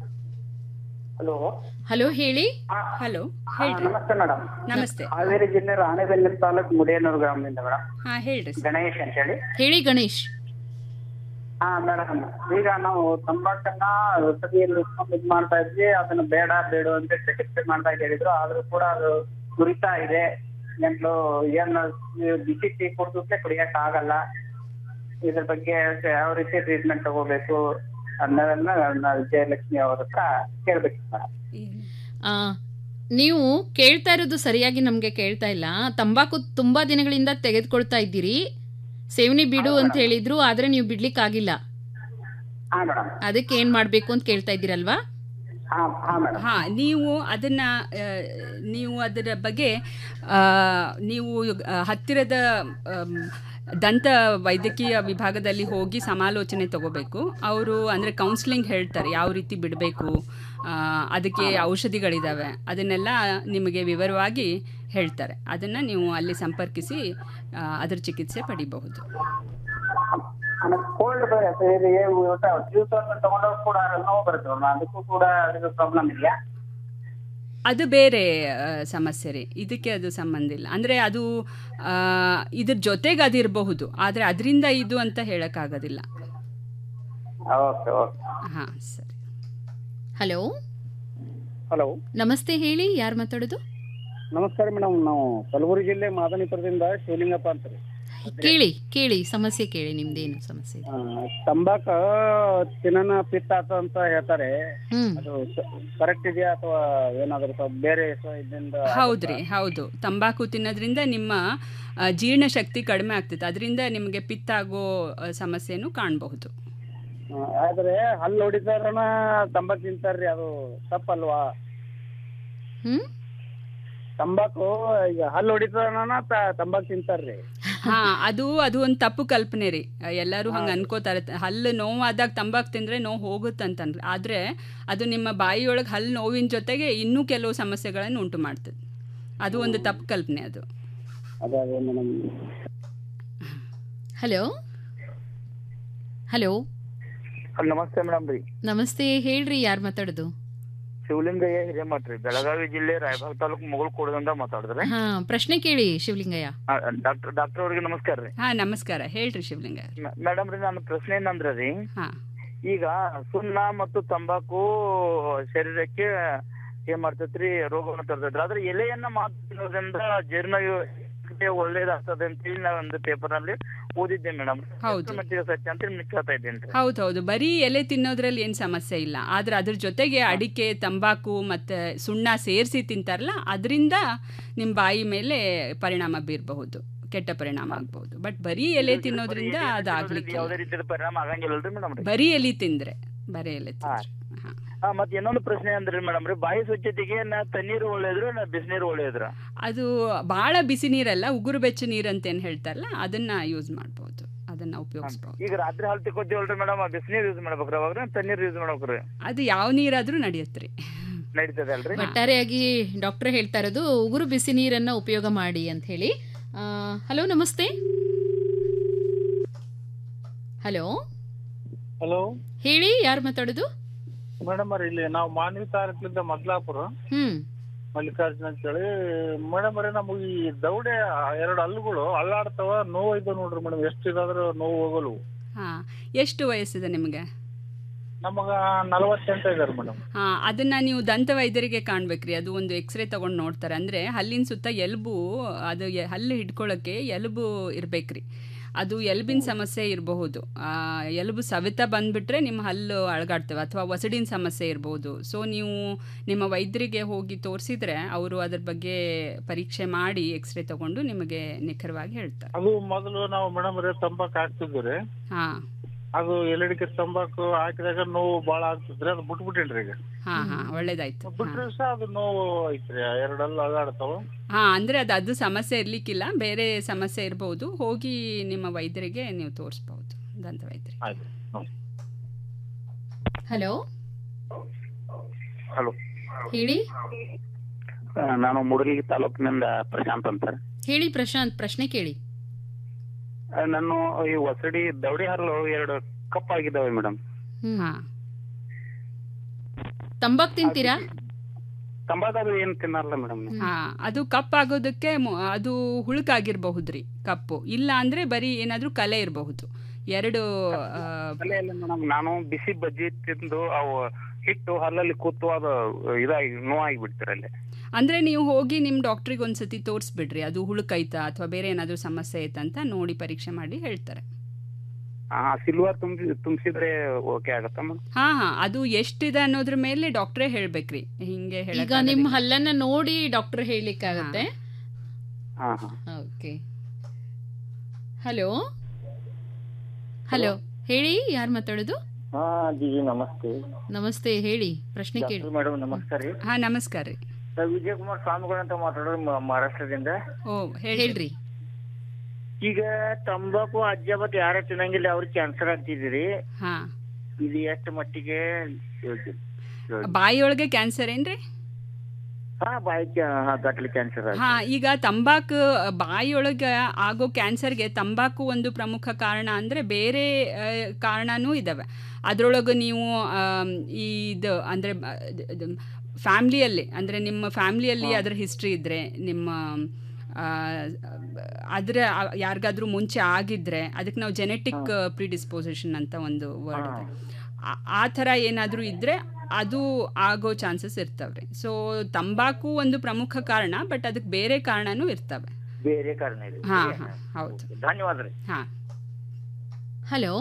ಹಲೋ ಹಲೋ ಹೇಳಿ ಹಲೋ ನಮಸ್ತೆ ಮೇಡಮ್ ನಮಸ್ತೆ ಹಾವೇರಿ ಜಿಲ್ಲೆ ರಾಣೆಬೆನ್ನೂರು ತಾಲೂಕು ಮುಡಿಯನೂರು ಗ್ರಾಮದಿಂದ ಮೇಡಮ್ ಹಾ ಹೇಳ್ರಿ ಗಣೇಶ್ ಅಂತ ಹೇಳಿ ಹೇಳಿ ಗಣೇಶ್ ಹಾ ಮೇಡಮ್ ಈಗ ನಾವು ತಂಬಾಕನ್ನ ವಸತಿಯಲ್ಲಿ ಇಟ್ಕೊಂಡು ಇದ್ ಮಾಡ್ತಾ ಇದ್ವಿ ಅದನ್ನ ಬೇಡ ಬೇಡ ಅಂತ ಚಿಕಿತ್ಸೆ ಮಾಡ್ತಾ ಹೇಳಿದ್ರು ಆದ್ರೂ ಕೂಡ ಅದು ಕುರಿತಾ ಇದೆ ಗಂಟ್ಲು ಏನ್ ಬಿಸಿ ಟೀ ಕುಡಿದ್ರೆ ಕುಡಿಯಕ್ ಆಗಲ್ಲ ಇದ್ರ ಬಗ್ಗೆ ಯಾವ ರೀತಿ ಟ್ರೀಟ್ಮೆಂಟ್ ತಗೋಬೇಕು ಅನ್ನೋದನ್ನ ನಾವು ವಿಜಯಲಕ್ಷ್ಮಿ ಅವ್ರ ಹತ್ರ ಕೇಳ್ಬೇಕು ಮೇಡಮ್ ಆ, ನೀವು ಕೇಳ್ತಾ ಇರೋದು ಸರಿಯಾಗಿ ನಮಗೆ ಕೇಳ್ತಾ ಇಲ್ಲ ತಂಬಾಕು ತುಂಬಾ ದಿನಗಳಿಂದ ತೆಗೆದುಕೊಳ್ತಾ ಇದ್ದೀರಿ ಸೇವನೆ ಬಿಡು ಅಂತ ಹೇಳಿದ್ರು ಆದ್ರೆ ನೀವು ಬಿಡ್ಲಿಕ್ಕಾಗಿಲ್ಲ ಹಾ ಮೇಡಮ್ ಅದಕ್ಕೆ ಏನ್ ಮಾಡ್ಬೇಕು ಅಂತ ಕೇಳ್ತಾ ಇದ್ದೀರಲ್ವಾ ಹಾ ಹಾ ಮೇಡಮ್ ಹಾ ನೀವು ಅದನ್ನ ಆ, ನೀವು ಅದರ ಬಗ್ಗೆ ಆ, ನೀವು ಆ, ಹತ್ತಿರದ ಆಮ್, ದಂತ ವೈದ್ಯಕೀಯ ವಿಭಾಗದಲ್ಲಿ ಹೋಗಿ ಸಮಾಲೋಚನೆ ತಗೋಬೇಕು ಅವರು ಅಂದರೆ ಕೌನ್ಸಿಲಿಂಗ್ ಹೇಳ್ತಾರೆ ಯಾವ ರೀತಿ ಬಿಡಬೇಕು ಅದಕ್ಕೆ ಔಷಧಿಗಳಿದ್ದಾವೆ ಅದನ್ನೆಲ್ಲ ನಿಮಗೆ ವಿವರವಾಗಿ ಹೇಳ್ತಾರೆ ಅದನ್ನು ನೀವು ಅಲ್ಲಿ ಸಂಪರ್ಕಿಸಿ ಆ, ಅದರ ಚಿಕಿತ್ಸೆ ಪಡಿಬಹುದು ಆಮೇಲೆ ಕೋಲ್ಡ್ ಬರುತ್ತೆ ಇದು ಜ್ಯೂಸ್ ತಗೊಂಡೋಗಿ ಕೂಡ ನೋವು ಬರುತ್ತೆ ಮೇಡಮ್ ಅದಕ್ಕೂ ಕೂಡ ಅದಕ್ಕೆ ಪ್ರಾಬ್ಲಮ್ ಇದೆಯಾ ಅದು ಬೇರೆ ಆ, ಸಮಸ್ಯೆ ರೀ ಇದಕ್ಕೆ ಅದು ಸಂಬಂಧ ಇಲ್ಲ ಅಂದರೆ ಅದು ಆ, ಇದ್ರ ಜೊತೆಗೆ ಅದಿರಬಹುದು ಆದರೆ ಅದರಿಂದ ಇದು ಅಂತ ಹೇಳೋಕ್ಕಾಗೋದಿಲ್ಲ ಓಕೆ ಓಕೆ ಹಾಂ ಸರಿ ಹಲೋ ಹಲೋ ನಮಸ್ತೆ ಹೇಳಿ ಯಾರು ಮಾತಾಡೋದು ನಮಸ್ಕಾರ ಮೇಡಮ್ ನಾವು ಕಲಬುರಗಿ ಜಿಲ್ಲೆ ಮಾದನಿಪುರದಿಂದ ಶಿವಲಿಂಗಪ್ಪ ಅಂತ ರೀ ಕೇಳಿ ಕೇಳಿ ಸಮಸ್ಯೆ ಕೇಳಿ ನಿಮ್ದೇನು ಸಮಸ್ಯೆ ಇದೆ ತಂಬಾಕ ತಿನ್ನನ ಪಿತ್ತ ಆತ ಅಂತ ಹೇಳ್ತಾರೆ ಹ್ಮ್ ಅದು ಕರೆಕ್ಟ್ ಇದೆಯಾ ಅಥವಾ ಏನಾದ್ರು ಸ್ವಲ್ಪ ಬೇರೆ ಸ- ಇದರಿಂದ ಹೌದ್ರಿ ಹೌದು ತಂಬಾಕು ತಿನ್ನೋದ್ರಿಂದ ನಿಮ್ಮ ಆ, ಜೀರ್ಣಶಕ್ತಿ ಕಡಿಮೆ ಆಗ್ತದೆ ಅದರಿಂದ ನಿಮಗೆ ಪಿತ್ತಾಗೋ ಆ, ಸಮಸ್ಯೆನೂ ಕಾಣಬಹುದು ಆ, ಆದ್ರೆ ಹಲ್ಲು ಹೊಡಿತಾರನ ತಂಬಾಕು ತಿಂತಾರ್ರಿ ಅದು ತಪ್ಪಲ್ವಾ ಹ್ಮ್ ತಂಬಾಕು ಈಗ ಹಲ್ಲು ಹೊಡಿತಾರನ ತಂಬಾಕು ತಿಂತಾರ್ರಿ ಹಾ ಅದು ಅದು ಒಂದು ತಪ್ಪು ಕಲ್ಪನೆ ರೀ ಎಲ್ಲರೂ ಹಂಗೆ ಅನ್ಕೋತಾರೆ ತ- ಹಲ್ಲು ನೋವಾದಾಗ ತಂಬಾಕು ತಿಂದರೆ ನೋವು ಹೋಗುತ್ತಂತಂದ್ರೆ ಆದರೆ ಅದು ನಿಮ್ಮ ಬಾಯಿಯೊಳಗೆ ಹಲ್ಲು ನೋವಿನ ಜೊತೆಗೆ ಇನ್ನೂ ಕೆಲವು ಸಮಸ್ಯೆಗಳನ್ನು ಉಂಟು ಮಾಡ್ತದೆ ಅದು ಒಂದು ತಪ್ಪು ಕಲ್ಪನೆ ಅದು ಅದೇ ಅದೇ ಮೇಡಮ್ ಹಲೋ ಹಲೋ ನಮಸ್ತೆ ಮೇಡಮ್ ರೀ ನಮಸ್ತೆ ಹೇಳ್ರಿ ಯಾರು ಮಾತಾಡೋದು ಶಿವಲಿಂಗಯ್ಯ ಹಿರೇಮಠ ರೀ ಬೆಳಗಾವಿ ಜಿಲ್ಲೆ ರಾಯಬಾಗ್ ತಾಲೂಕು ಮುಗಳ್ಕೋಡದಿಂದ ಮಾತಾಡಿದ್ರಿ ಹಾ ಪ್ರಶ್ನೆ ಕೇಳಿ ಶಿವಲಿಂಗಯ್ಯ ಡಾಕ್ಟರ್ ಡಾಕ್ಟರ್ ಅವ್ರಿಗೆ ನಮಸ್ಕಾರ ರೀ ಹಾ ನಮಸ್ಕಾರ ಹೇಳ್ರಿ ಶಿವಲಿಂಗ ಮೇಡಮ್ ರೀ ನನ್ನ ಪ್ರಶ್ನೆ ಏನಂದ್ರ ರೀ ಹಾ ಈಗ ಸುಣ್ಣ ಮತ್ತು ತಂಬಾಕು ಶರೀರಕ್ಕೆ ಏನ್ ಮಾಡ್ತೈತ್ರಿ ರೋಗವನ್ನು ತರ್ತೈತ್ರಿ ಆದ್ರೆ ಎಲೆಯನ್ನ ಮಾತ್ರ ತಿನ್ನೋದ್ರಿಂದ ಜೀರ್ಣ ಒಳ್ಳೇದಾಗ್ತದೆ ಅಂತೇಳಿ ನಾ ಒಂದು ಪೇಪರ್ ನಲ್ಲಿ ಓದಿದ್ದೆ ಮೇಡಮ್ ಹೌದು. ಮಟ್ಟಿಗೆ ಸತ್ಯ ಅಂತ ನಿಮ್ಗೆ ಕೇಳ್ತಾ ಇದ್ದೇನೆ ಹೌದು ಹೌದು ಬರೀ ಎಲೆ ತಿನ್ನೋದ್ರಲ್ಲಿ ಏನು ಸಮಸ್ಯೆ ಇಲ್ಲ ಆದರೆ ಅದ್ರ ಜೊತೆಗೆ ಅಡಿಕೆ ತಂಬಾಕು ಮತ್ತು ಸುಣ್ಣ ಸೇರಿಸಿ ತಿಂತಾರಲ್ಲ ಅದರಿಂದ ನಿಮ್ಮ ಬಾಯಿ ಮೇಲೆ ಪರಿಣಾಮ ಬೀರಬಹುದು ಕೆಟ್ಟ ಪರಿಣಾಮ ಆಗಬಹುದು ಬಟ್ ಬರೀ ಎಲೆ ತಿನ್ನೋದ್ರಿಂದ ಅದಾಗ್ಲಿಕ್ಕೆ ಯಾವುದೇ ರೀತಿಯ ಪರಿಣಾಮ ಆಗಂಗಿಲ್ಲಲ್ರಿ ಮೇಡಮ್ ರೀ ಬರೀ ಎಲೆ ತಿಂದ್ರೆ ಬರೀ ಎಲೆ ತಿಂದ್ರೆ ಹಾ ಮತ್ತೆ ಇನ್ನೊಂದು ಪ್ರಶ್ನೆ ಅಂದ್ರೆ ಮೇಡಮ್ ರೀ ಬಾಯಿ ಸ್ವಚ್ಛತೆಗೆ ನಾ ತಣ್ಣೀರು ಒಳ್ಳೇದ್ರು ನಾ ಬಿಸಿನೀರು ಒಳ್ಳೇದ್ರ ಅದು ಭಾಳ ಬಿಸಿ ನೀರಲ್ಲ ಉಗುರು ಬೆಚ್ಚ ನೀರು ಅಂತ ಏನು ಹೇಳ್ತಾರಲ್ಲ ಅದನ್ನ ಯೂಸ್ ಮಾಡ್ಬೋದು ಅದನ್ನ ಉಪಯೋಗಿಸ್ಬೋದು ಈಗ ರಾತ್ರಿ ಹಾಲು ತಿಕ್ಕೋತೀವಲ್ರಿ ಮೇಡಮ್ ಬಿಸಿನೀರು ಯೂಸ್ ಮಾಡ್ಬೇಕ್ರಿ ಅವಾಗ ತಣ್ಣೀರು ಯೂಸ್ ಮಾಡ್ಬೇಕ್ರಿ ಅದು ಯಾವ ನೀರಾದ್ರೂ ನಡೆಯುತ್ತೆ ರೀ ನಡೀತದೆ ಅಲ್ರಿ ಒಟ್ಟಾರೆಯಾಗಿ ಡಾಕ್ಟರ್ ಹೇಳ್ತಾ ಇರೋದು ಉಗುರು ಬಿಸಿ ನೀರನ್ನ ಉಪಯೋಗ ಮಾಡಿ ಅಂತ ಹೇಳಿ ಹಲೋ ನಮಸ್ತೆ ಹಲೋ ಹಲೋ ಹೇಳಿ ಯಾರು ಮಾತಾಡೋದು ಮೇಡಮ್ ಅವ್ರ ಇಲ್ಲಿ ನಾವು ಮಾನ್ವಿ ತಾಲೂಕಿಂದ ಮದ್ಲಾಪುರ ಹ್ಮ್ ಮಲ್ಲಿಕಾರ್ಜುನ ಅಂತೇಳಿ ಮೇಡಮ್ ಅವ್ರೆ ನಮಗೆ ಈ ದೌಡೆ ಎರಡು ಹಲ್ಲುಗಳು ಅಲ್ಲಾಡ್ತಾವ ನೋವು ಐತೆ ನೋಡ್ರಿ ಮೇಡಮ್ ಎಷ್ಟು ಇದಾದ್ರೂ ನೋವು ಹೋಗಲ್ವು ಹಾ ಎಷ್ಟು ವಯಸ್ಸಿದೆ ನಿಮಗೆ ನಮಗ ನಲವತ್ತೆಂಟು ಇದಾರೆ ಮೇಡಮ್ ಹಾ ಅದನ್ನ ನೀವು ದಂತ ವೈದ್ಯರಿಗೆ ಕಾಣ್ಬೇಕ್ರಿ ಅದು ಒಂದು ಎಕ್ಸ್ರೇ ತಗೊಂಡು ನೋಡ್ತಾರೆ ಅಂದ್ರೆ ಹಲ್ಲಿನ ಸುತ್ತ ಎಲುಬು ಅದು ಎ- ಹಲ್ಲು ಹಿಡ್ಕೊಳ್ಳೋಕೆ ಎಲುಬು ಇರ್ಬೇಕ್ರಿ ಅದು ಎಲುಬಿನ ಸಮಸ್ಯೆ ಇರಬಹುದು ಎಲುಬು ಸವೆತ ಬಂದ್ಬಿಟ್ರೆ ನಿಮ್ಮ ಹಲ್ಲು ಅಳಗಾಡ್ತವೆ ಅಥವಾ ಒಸಡಿನ ಸಮಸ್ಯೆ ಇರ್ಬೋದು ಸೊ ನೀವು ನಿಮ್ಮ ವೈದ್ಯರಿಗೆ ಹೋಗಿ ತೋರಿಸಿದ್ರೆ ಅವರು ಅದ್ರ ಬಗ್ಗೆ ಪರೀಕ್ಷೆ ಮಾಡಿ ಎಕ್ಸ್ರೇ ತಗೊಂಡು ನಿಮಗೆ ನಿಖರವಾಗಿ ಹೇಳ್ತಾರೆ ಅದು ಮೊದಲು ನಾವು ಮೇಡಮ್ ಅವ್ರೆ ತಂಬಾಕ್ ಹಾಕ್ತಿದ್ವಿ ರೀ ಹಾ ಅದು ಎಲೆಡಿಕೆ ತಂಬಾಕು ಹಾಕಿದಾಗ ನೋವು ಬಾಳ ಆಗ್ತದ್ರಿ ಅದು ಬಿಟ್ಬಿಟ್ಟೇನ್ರಿ ಈಗ ಹಾ ಹಾ ಒಳ್ಳೇದಾಯ್ತು ಬಿಟ್ರೆ ಸಹ ಅದು ನೋವು ಐತ್ರಿ ಎರಡಲ್ಲ ಅಲ್ಲಾಡ್ತಾವ ಹಾ ಅಂದ್ರೆ ಅದು ಅದು ಸಮಸ್ಯೆ ಇರ್ಲಿಕ್ಕಿಲ್ಲ ಬೇರೆ ಸಮಸ್ಯೆ ಇರಬಹುದು ಹೋಗಿ ನಿಮ್ಮ ವೈದ್ಯರಿಗೆ ನೀವು ತೋರಿಸ್ಬಹುದು ದಂತ ವೈದ್ಯರಿಗೆ ಆಯ್ತು ಹಲೋ ಹಲೋ ಹೇಳಿ ನಾನು ಮೂಡಲಗಿ ತಾಲೂಕಿನಿಂದ ಪ್ರಶಾಂತ್ ಅಂತ ಹೇಳಿ ಪ್ರಶಾಂತ್ ಪ್ರಶ್ನೆ ಕೇಳಿ ಆ, ನಾನು ಈ ಹೊಸಡಿ ದವಡಿ ಹಲ್ಲು ಎರಡು ಕಪ್ ಆಗಿದ್ದಾವೆ ಮೇಡಮ್ ತಂಬಾಕ್ ತಿಂತೀರಾ ತಂಬಾಕು ಏನ್ ತಿನ್ನಲ್ಲ ಮೇಡಮ್ ಹಾ ಅದು ಕಪ್ ಆಗೋದಕ್ಕೆ ಮು- ಅದು ಹುಳುಕಾಗಿರಬಹುದ್ರಿ ಕಪ್ಪು ಇಲ್ಲ ಅಂದ್ರೆ ಬರೀ ಏನಾದ್ರೂ ಕಲೆ ಇರಬಹುದು ಎರಡು ಆ, ಮೇಡಮ್ ನಾನು ಬಿಸಿ ಬಜ್ಜಿ ತಿಂದು ಅವು ಹಿಟ್ಟು ಹಲ್ಲಲ್ಲಿ ಕೂತು ಅದು ಇದಾಗಿ ನೋವಾಗಿ ಬಿಡ್ತಿರಲ್ಲಿ ಅಂದ್ರೆ ನೀವು ಹೋಗಿ ನಿಮ್ಮ ಡಾಕ್ಟ್ರಿಗೆ ಒಂದ್ಸತಿ ತೋರಿಸ್ಬಿಡ್ರಿ ಅದು ಹುಳುಕೈತಾ ಅಥವಾ ಬೇರೆ ಏನಾದರೂ ಸಮಸ್ಯೆ ಐತಾ ಅಂತ ನೋಡಿ ಪರೀಕ್ಷೆ ಮಾಡಿ ಹೇಳ್ತಾರೆ ಹಾ ಸಿಲ್ವರ್ ತುಂಬಿ ತುಂಬಿಸಿದ್ರೆ ಓಕೆ ಆಗತ್ತಾ ಮೇಡಮ್ ಹಾ ಹಾ ಅದು ಎಷ್ಟಿದೆ ಅನ್ನೋದ್ರ ಮೇಲೆ ಡಾಕ್ಟ್ರೇ ಹೇಳ್ಬೇಕ್ರಿ ಹಿಂಗೆ ಈಗ ಹೇಳಕ್ಕಾಗಲ್ಲ. ನಿಮ್ಮ ಹಲ್ಲನ್ನ ನೋಡಿ ಡಾಕ್ಟರ್ ಹೇಳಲಿಕ್ಕಾಗತ್ತೆ ಹಾ ಹಾ ಓಕೆ ಹಲೋ ಹಲೋ ಹೇಳಿ ಯಾರು ಮಾತಾಡೋದು ಹಾ ಜೀಜಿ ನಮಸ್ತೆ ನಮಸ್ತೆ ಹೇಳಿ ಪ್ರಶ್ನೆ ಕೇಳಿ ಮೇಡಮ್ ನಮಸ್ಕಾರ ರೀ ಹಾ ನಮಸ್ಕಾರ ರೀ ನಾವ್ ವಿಜಯ್ ಕುಮಾರ್ ಸ್ವಾಮಿಗಳು ಅಂತ ಮಾತಾಡೋದು ಮ- ಮಹಾರಾಷ್ಟ್ರದಿಂದ ಓ ಹೇಳ್ರಿ ಈಗ ತಂಬಾಕು ಅಜ್ಜಾಬತ್ ಯಾರ ತಿನ್ನಂಗಿಲ್ಲ ಅವ್ರಿಗೆ ಕ್ಯಾನ್ಸರ್ ಆಗ್ತಿದ್ರಿ ಹಾ ಇದು ಎಷ್ಟು ಮಟ್ಟಿಗೆ ಬಾಯಿಯೊಳಗೆ ಕ್ಯಾನ್ಸರ್ ಏನ್ರಿ ಹಾ ಬಾಯಿ ಕ್ಯಾ- ಹಾ, ಗಟ್ಲಿ ಕ್ಯಾನ್ಸರ್ ಹಾ ಈಗ ತಂಬಾಕು ಬಾಯಿಯೊಳಗೆ ಆಗೋ ಕ್ಯಾನ್ಸರ್ಗೆ ತಂಬಾಕು ಒಂದು ಪ್ರಮುಖ ಕಾರಣ ಅಂದರೆ ಬೇರೆ ಆ, ಕಾರಣನೂ ಇದ್ದಾವೆ ಅದರೊಳಗೆ ನೀವು ಆಮ್, ಈ ಇದು ಅಂದರೆ ಫ್ಯಾಮ್ಲಿಯಲ್ಲಿ ಅಂದರೆ ನಿಮ್ಮ ಫ್ಯಾಮ್ಲಿಯಲ್ಲಿ ಅದರ ಹಿಸ್ಟ್ರಿ ಇದ್ದರೆ ನಿಮ್ಮ ಆ, ಅದರ ಯಾರಿಗಾದ್ರೂ ಮುಂಚೆ ಆಗಿದ್ರೆ ಅದಕ್ಕೆ ನಾವು ಜೆನೆಟಿಕ್ ಪ್ರಿಡಿಸ್ಪೋಸಿಷನ್ ಅಂತ ಒಂದು ವರ್ಡ್ ಇದೆ ಆ- ಆ ಥರ ಏನಾದರೂ ಇದ್ದರೆ ಅದು ಆಗೋ ಚಾನ್ಸಸ್ ಇರ್ತವೆ ಸೊ ತಂಬಾಕು ಒಂದು ಪ್ರಮುಖ ಕಾರಣ ಬಟ್ ಅದಕ್ಕೆ ಬೇರೆ ಕಾರಣನೂ ಇರ್ತವೆ ಬೇರೆ ಕಾರಣ ಇದೆ ಹಾ ಹಾ ಹೌದು ಧನ್ಯವಾದ ರೀ ಹಾ ಹಲೋ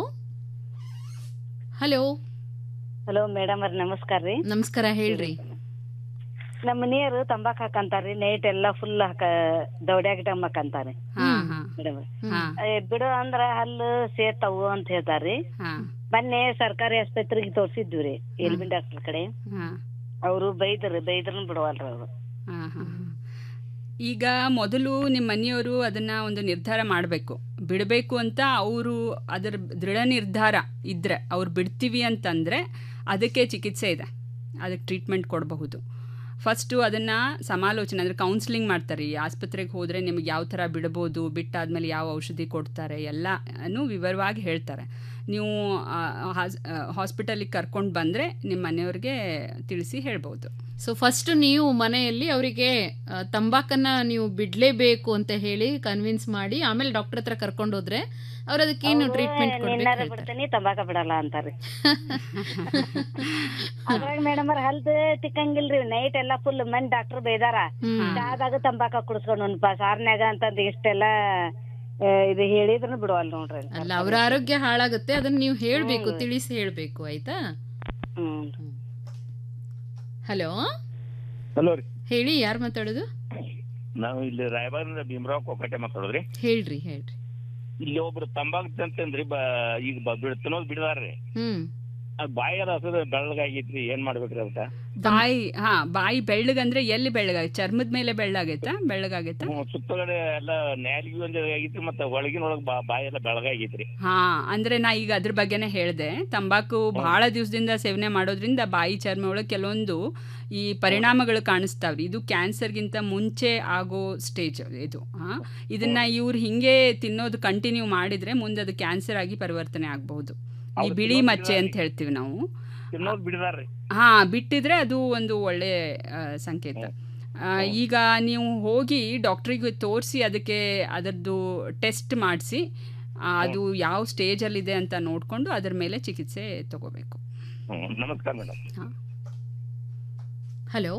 ಹಲೋ ಹಲೋ ಮೇಡಮ್ ಅವ್ರ ನಮಸ್ಕಾರ ರೀ ನಮಸ್ಕಾರ ಹೇಳ್ರಿ ನಮ್ಮ ಮನೆಯವರು ತಂಬಾಕ್ ಹಾಕಂತಾರ್ರಿ ನೈಟ್ ಎಲ್ಲಾ ಫುಲ್ ಹಾಕ ದೌಡ್ಯಾಗ ಟಮ್ಮಕ್ಕಂತಾರೆ ಹಾ ಹಾ ಮೇಡಮ್ ಹಾ ಬಿಡು ಅಂದ್ರ ಹಲ್ಲು ಸೇರ್ತಾವು ಅಂತ ಹೇಳ್ತಾರ್ರಿ ಹಾ ಮೊನ್ನೆ ಸರ್ಕಾರಿ ಆಸ್ಪತ್ರೆಗೆ ತೋರ್ಸಿದ್ವಿ ರೀ ಎಲ್ಬಿನ್ ಡಾಕ್ಟರ್ ಕಡೆ ಹಾ ಅವರು ಬೈದ್ರಿ ಬೈದ್ರನ್ ಬಿಡವಲ್ರಿ ಅವ್ರು ಹಾ, ಹಾ. ಈಗ ಮೊದಲು ನಿಮ್ಮ ಮನೆಯವರು ಅದನ್ನ ಒಂದು ನಿರ್ಧಾರ ಮಾಡಬೇಕು ಬಿಡಬೇಕು ಅಂತ ಅವರು ಅದರ ದೃಢ ನಿರ್ಧಾರ ಇದ್ದರೆ ಅವ್ರು ಬಿಡ್ತೀವಿ ಅಂತಂದರೆ ಅದಕ್ಕೆ ಚಿಕಿತ್ಸೆ ಇದೆ ಅದಕ್ಕೆ ಟ್ರೀಟ್ಮೆಂಟ್ ಕೊಡಬಹುದು ಫಸ್ಟು ಅದನ್ನು ಸಮಾಲೋಚನೆ ಅಂದರೆ ಕೌನ್ಸಿಲಿಂಗ್ ಮಾಡ್ತಾರೆ ಈ ಆಸ್ಪತ್ರೆಗೆ ಹೋದರೆ ನಿಮಗೆ ಯಾವ ಥರ ಬಿಡ್ಬೋದು ಬಿಟ್ಟಾದ್ಮೇಲೆ ಯಾವ ಔಷಧಿ ಕೊಡ್ತಾರೆ ಎಲ್ಲನೂ ವಿವರವಾಗಿ ಹೇಳ್ತಾರೆ ನೀವು ಹಾಸ್ಪಿಟಲಿಗೆ ಕರ್ಕೊಂಡು ಬಂದರೆ ನಿಮ್ಮ ಮನೆಯವ್ರಿಗೆ ತಿಳಿಸಿ ಹೇಳ್ಬೋದು ಸೊ ಫಸ್ಟ್ ನೀವು ಮನೆಯಲ್ಲಿ ಅವರಿಗೆ ತಂಬಾಕನ್ನ ನೀವು ಬಿಡ್ಲೇಬೇಕು ಅಂತ ಹೇಳಿ ಕನ್ವಿನ್ಸ್ ಮಾಡಿ ಆಮೇಲೆ ಡಾಕ್ಟರ್ ಹತ್ರ ಕರ್ಕೊಂಡು ಹೋದ್ರೆ ಅವ್ರು ಅದಕ್ಕೇನು ಟ್ರೀಟ್ಮೆಂಟ್ ಕೊಡ್ಬೇಕು ನಿನ್ನಾರ ಹೇಳ್ತಾರೆ ಬಿಡ್ತೀನಿ ತಂಬಾಕ ಬಿಡಲ್ಲ ಅಂತಾರ್ರಿ ಅದ್ರಾಗ ಮೇಡಮ್ ಅವ್ರ ಹಲ್ದ್ ತಿಕ್ಕಂಗಿಲ್ರಿ ನೈಟ್ ಎಲ್ಲಾ ಫುಲ್ ಮನ್ ಡಾಕ್ಟರ್ ಬೈದಾರ ಚಾದಾಗ ತಂಬಾಕ ಕುಡಿಸ್ಕೊಂಡು ಉಣ್ಪ ಸಾರ್ನ್ಯಾಗ ಅಂತಂದ್ ಇಷ್ಟೆಲ್ಲ ಆ, ಇದು ಹೇಳಿದ್ರು ಬಿಡವಲ್ ನೋಡ್ರಿ ಅಲ್ಲ ಅವರ ಆರೋಗ್ಯ ಹಾಳಾಗುತ್ತೆ ಅದನ್ನ ನೀವು ಹೇಳ್ಬೇಕು ತಿಳಿಸಿ ಹೇಳ್ಬೇಕು ಆಯ್ತಾ ಹಲೋ ಹಲೋ ರೀ ಹೇಳಿ ಯಾರು ಮಾತಾಡೋದು ನಾವು ಇಲ್ಲಿ ರಾಯಬಾಗದಿಂದ ಭೀಮರಾವ್ ಕೊಪ್ಪಟೆ ಮಾತಾಡೋದ್ರಿ ಹೇಳ್ರಿ ಹೇಳ್ರಿ ಇಲ್ಲಿ ಒಬ್ರು ತಂಬಾಕು ತಂತಂದ್ರಿ ಬ ಈಗ ಬ ಬಿಡ್ ತಿನ್ನೋದ್ ಬಿಡದಾರ್ರಿ ಹ್ಮ್ ಅದ್ ಬಾಯಿ ಅದು ಹಸದ ಬೆಳ್ಳಗಾಗೈತ್ರಿ ಏನ್ ಮಾಡ್ಬೇಕ್ರಿ ಅದಕ್ಕ ಬಾಯಿ ಹಾ ಬಾಯಿ ಬೆಳ್ಳಗಂದ್ರೆ ಎಲ್ಲಿ ಬೆಳ್ಳಗಾಗಿ ಚರ್ಮದ ಮೇಲೆ ಬೆಳ್ಳಾಗೈತಾ ಬೆಳ್ಳಗಾಗೈತಾ ಹ್ಮ್, ಸುತ್ತಗಡೆ ಎಲ್ಲ ನ್ಯಾಲಿಗೆ ಒಂದ್ ಆಗೈತ್ರಿ ಮತ್ತೆ ಒಳಗಿನ ಒಳಗ್ ಬಾ- ಬಾಯಿ ಎಲ್ಲ ಬೆಳಗಾಗೈತ್ರಿ ಹಾ ಅಂದ್ರೆ ನಾ ಈಗ ಅದ್ರ ಬಗ್ಗೆನೇ ಹೇಳಿದೆ ತಂಬಾಕು ಬಹಳ ದಿವಸದಿಂದ ಸೇವನೆ ಮಾಡೋದ್ರಿಂದ ಬಾಯಿ ಚರ್ಮ ಒಳಗೆ ಕೆಲವೊಂದು ಈ ಪರಿಣಾಮಗಳು ಕಾಣಿಸ್ತಾವ್ರಿ ಇದು ಕ್ಯಾನ್ಸರ್ಗಿಂತ ಮುಂಚೆ ಆಗೋ ಸ್ಟೇಜ್ ಇದು ಹಾ ಇದನ್ನ ಇವ್ರು ಹಿಂಗೆ ತಿನ್ನೋದು ಕಂಟಿನ್ಯೂ ಮಾಡಿದ್ರೆ ಮುಂದೆ ಅದು ಕ್ಯಾನ್ಸರ್ ಆಗಿ ಪರಿವರ್ತನೆ ಆಗಬಹುದು ಈ ಹೌದು, ಬಿಳಿ ತಿನ್ನೋದು ಮಚ್ಚೆ ಅಂತ ಹೇಳ್ತೀವಿ ನಾವು ತಿನ್ನೋದ್ ಬಿಡದಾರ್ರಿ ಹಾ ಬಿಟ್ಟಿದ್ರೆ ಅದು ಒಂದು ಒಳ್ಳೆ ಆ, ಸಂಕೇತ ಆ, ಈಗ ನೀವು ಹೋಗಿ ಡಾಕ್ಟ್ರಿಗೆ ತೋರಿಸಿ ಅದಕ್ಕೆ ಅದರದ್ದು ಟೆಸ್ಟ್ ಮಾಡಿಸಿ ಅದು ಯಾವ ಸ್ಟೇಜಲ್ಲಿದೆ ಅಂತ ನೋಡಿಕೊಂಡು ಅದರ ಮೇಲೆ ಚಿಕಿತ್ಸೆ ತಗೋಬೇಕು ಹ್ಮ್ ನಮಸ್ಕಾರ ಮೇಡಮ್ ಹಲೋ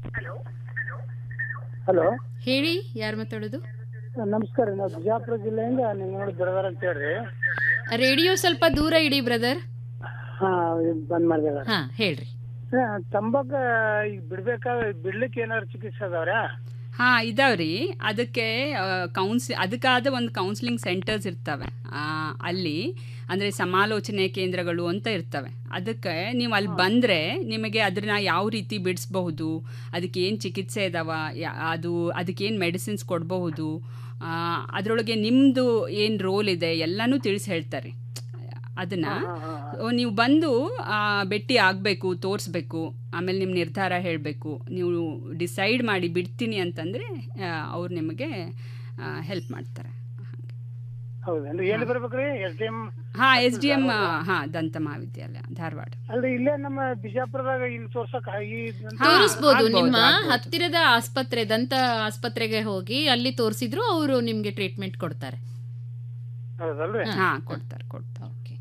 ಹಲೋ ಹೇಳಿ ಯಾರು ಮಾತಾಡೋದು ನಮಸ್ಕಾರ ನಾವು ಬಿಜಾಪುರ ಜಿಲ್ಲೆಯಿಂದ ನೀವು ನೋಡಿ ಬಿಡದಾರ ಅಂತ ಹೇಳ್ರಿ ರೇಡಿಯೋ ಸ್ವಲ್ಪ ದೂರ ಇಡಿ ಬ್ರದರ್ ಹಾ ಇದ್ ಬಂದ್ ಮಾಡಿದಾರ ಹಾ ಹೇಳ್ರಿ ತಂಬಾಕ ಈಗ ಬಿಡ್ಬೇಕಾದ್ರೆ ಬಿಡ್ಲಿಕ್ಕೆ ಏನಾದ್ರು ಚಿಕಿತ್ಸೆ ಅದಾವ್ರಾ ಹಾಂ ಇದಾವ್ರಿ ಅದಕ್ಕೆ ಕೌನ್ಸಿ ಅದಕ್ಕಾದ ಒಂದು ಕೌನ್ಸಿಲಿಂಗ್ ಸೆಂಟರ್ಸ್ ಇರ್ತವೆ ಆ, ಅಲ್ಲಿ ಅಂದರೆ ಸಮಾಲೋಚನೆ ಕೇಂದ್ರಗಳು ಅಂತ ಇರ್ತವೆ ಅದಕ್ಕೆ ನೀವು ಅಲ್ಲಿ ಬಂದರೆ ನಿಮಗೆ ಅದನ್ನ ಯಾವ ರೀತಿ ಬಿಡಿಸ್ಬಹುದು ಅದಕ್ಕೆ ಏನು ಚಿಕಿತ್ಸೆ ಇದಾವ ಯಾ- ಅದು ಅದಕ್ಕೇನು ಮೆಡಿಸಿನ್ಸ್ ಕೊಡಬಹುದು ಅದರೊಳಗೆ ನಿಮ್ಮದು ಏನು ರೋಲ್ ಇದೆ ಎಲ್ಲನೂ ತಿಳಿಸಿ ಹೇಳ್ತಾರೆ ಅದನ್ನ ಓ, ನೀವು ಬಂದು ಆ, ಭೇಟಿ ಆಗಬೇಕು ತೋರಿಸ್ಬೇಕು ಆಮೇಲೆ ನಿಮ್ಮ ನಿರ್ಧಾರ ಹೇಳಬೇಕು ನೀವು ಡಿಸೈಡ್ ಮಾಡಿ ಬಿಡ್ತೀನಿ ಅಂತಂದರೆ ಅವ್ರು ನಿಮಗೆ ಹೆಲ್ಪ್ ಮಾಡ್ತಾರೆ ಹೌದೇನ್ರಿ ಎಲ್ಲಿ ಬರ್ಬೇಕ್ರಿ ಎಸ್ ಡಿ ಎಂ ಹಾಂ ಎಸ್ ಡಿ ಎಮ್ ಹಾಂ ದಂತ ಮಹಾವಿದ್ಯಾಲಯ ಧಾರವಾಡ ಅಲ್ರಿ ಇಲ್ಲೇ ನಮ್ಮ ಬಿಜಾಪುರದಾಗ ಇಲ್ಲಿ ತೋರ್ಸಕ್ ಈ ತೋರಿಸ್ಬೋದು ಆಗ್ಬೋದು, ನಿಮ್ಮ ಆಗ್ಬೋದು. ಹತ್ತಿರದ ಆಸ್ಪತ್ರೆ ದಂತ ಆಸ್ಪತ್ರೆಗೆ ಹೋಗಿ ಅಲ್ಲಿ ತೋರಿಸಿದ್ರು ಅವರು ನಿಮ್ಗೆ ಟ್ರೀಟ್ಮೆಂಟ್ ಕೊಡ್ತಾರೆ ಹೌದಲ್ರಿ ಹಾ ಕೊಡ್ತಾರೆ ಕೊಡ್ತಾರೆ ಓಕೆ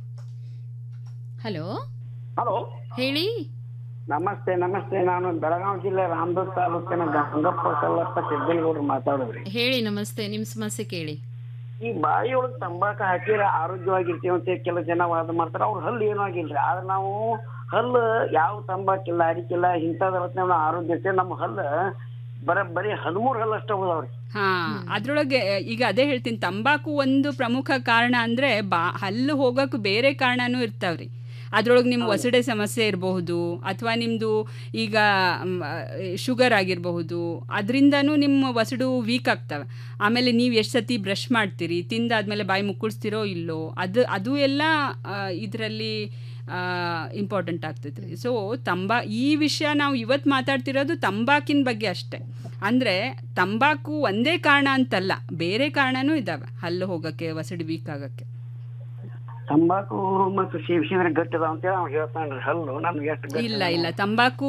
ಹಲೋ ಹಲೋ ಹೇಳಿ ನಮಸ್ತೆ ನಮಸ್ತೆ ನಾನು ಬೆಳಗಾವಿ ಜಿಲ್ಲೆ ರಾಮದುರ್ಗ ತಾಲೂಕಿನ ಗಂಗಪ್ಪ ಕಲ್ಲಪ್ಪ ಸಿದ್ದನಗೌಡ್ರು ಮಾತಾಡಿದ್ರಿ ಹೇಳಿ ನಮಸ್ತೆ ನಿಮ್ಮ ಸಮಸ್ಯೆ ಕೇಳಿ ಈ ಬಾಯಿ ಒಳಗ್ ತಂಬಾಕ ಹಾಕಿರ ಆರೋಗ್ಯವಾಗಿರ್ತೀವಿ ಅಂತ ಕೆಲವು ಜನ ವಾದ ಮಾಡ್ತಾರ ಅವ್ರ ಹಲ್ಲು ಏನೂ ಆಗಿಲ್ರಿ ಆದ್ರೆ ನಾವು ಹಲ್ಲು ಯಾವ ತಂಬಾಕಿಲ್ಲ ಅಡಿಕಿಲ್ಲ ಇಂಥದ್ರ ಆರೋಗ್ಯ ಇರ್ತೇವೆ ನಮ್ಮ ಹಲ್ಲು ಬರ ಬರೀ ಹದಿಮೂರು ಹಲ್ಲು ಅಷ್ಟೇ ಹೋದವ್ರಿ ಹಾ ಅದ್ರೊಳಗೆ ಈಗ ಅದೇ ಹೇಳ್ತೀನಿ ತಂಬಾಕು ಒಂದು ಪ್ರಮುಖ ಕಾರಣ ಅಂದ್ರೆ ಬಾ ಹಲ್ಲು ಹೋಗಕ್ಕೆ ಬೇರೆ ಕಾರಣನೂ ಇರ್ತಾವ್ರಿ ಅದ್ರೊಳಗೆ ನಿಮ್ಮ ಒಸಡೆ ಸಮಸ್ಯೆ ಇರಬಹುದು ಅಥವಾ ನಿಮ್ಮದು ಈಗ ಶುಗರ್ ಆಗಿರಬಹುದು ಅದರಿಂದನೂ ನಿಮ್ಮ ಒಸಡು ವೀಕ್ ಆಗ್ತವೆ ಆಮೇಲೆ ನೀವು ಎಷ್ಟು ಸತಿ ಬ್ರಷ್ ಮಾಡ್ತೀರಿ ತಿಂದಾದ್ಮೇಲೆ ಬಾಯಿ ಮುಕ್ಕಳಿಸ್ತಿರೋ ಇಲ್ಲೋ ಅದು ಅದು ಎಲ್ಲ ಇದರಲ್ಲಿ ಇಂಪಾರ್ಟೆಂಟ್ ಆಗ್ತೈತೆ ರೀ ಸೊ ತಂಬಾ ಈ ವಿಷಯ ನಾವು ಇವತ್ತು ಮಾತಾಡ್ತಿರೋದು ತಂಬಾಕಿನ ಬಗ್ಗೆ ಅಷ್ಟೇ ಅಂದರೆ ತಂಬಾಕು ಒಂದೇ ಕಾರಣ ಅಂತಲ್ಲ ಬೇರೆ ಕಾರಣನೂ ಇದ್ದಾವೆ ಹಲ್ಲು ಹೋಗೋಕ್ಕೆ ಒಸಡು ವೀಕ್ ಆಗೋಕ್ಕೆ ತಂಬಾಕು ಮತ್ತು ಸೇವಿಸಿದ್ರೆ ಗಟ್ಟಿ ಅದಾವ ಅಂತೇಳಿ ಅವ್ನು ಹೇಳ್ತಾನ್ರಿ ಹಲ್ಲು ನಮ್ಗೆ ಎಷ್ಟು ಗಟ್ಟಿ ಇಲ್ಲ ಇಲ್ಲ ತಂಬಾಕು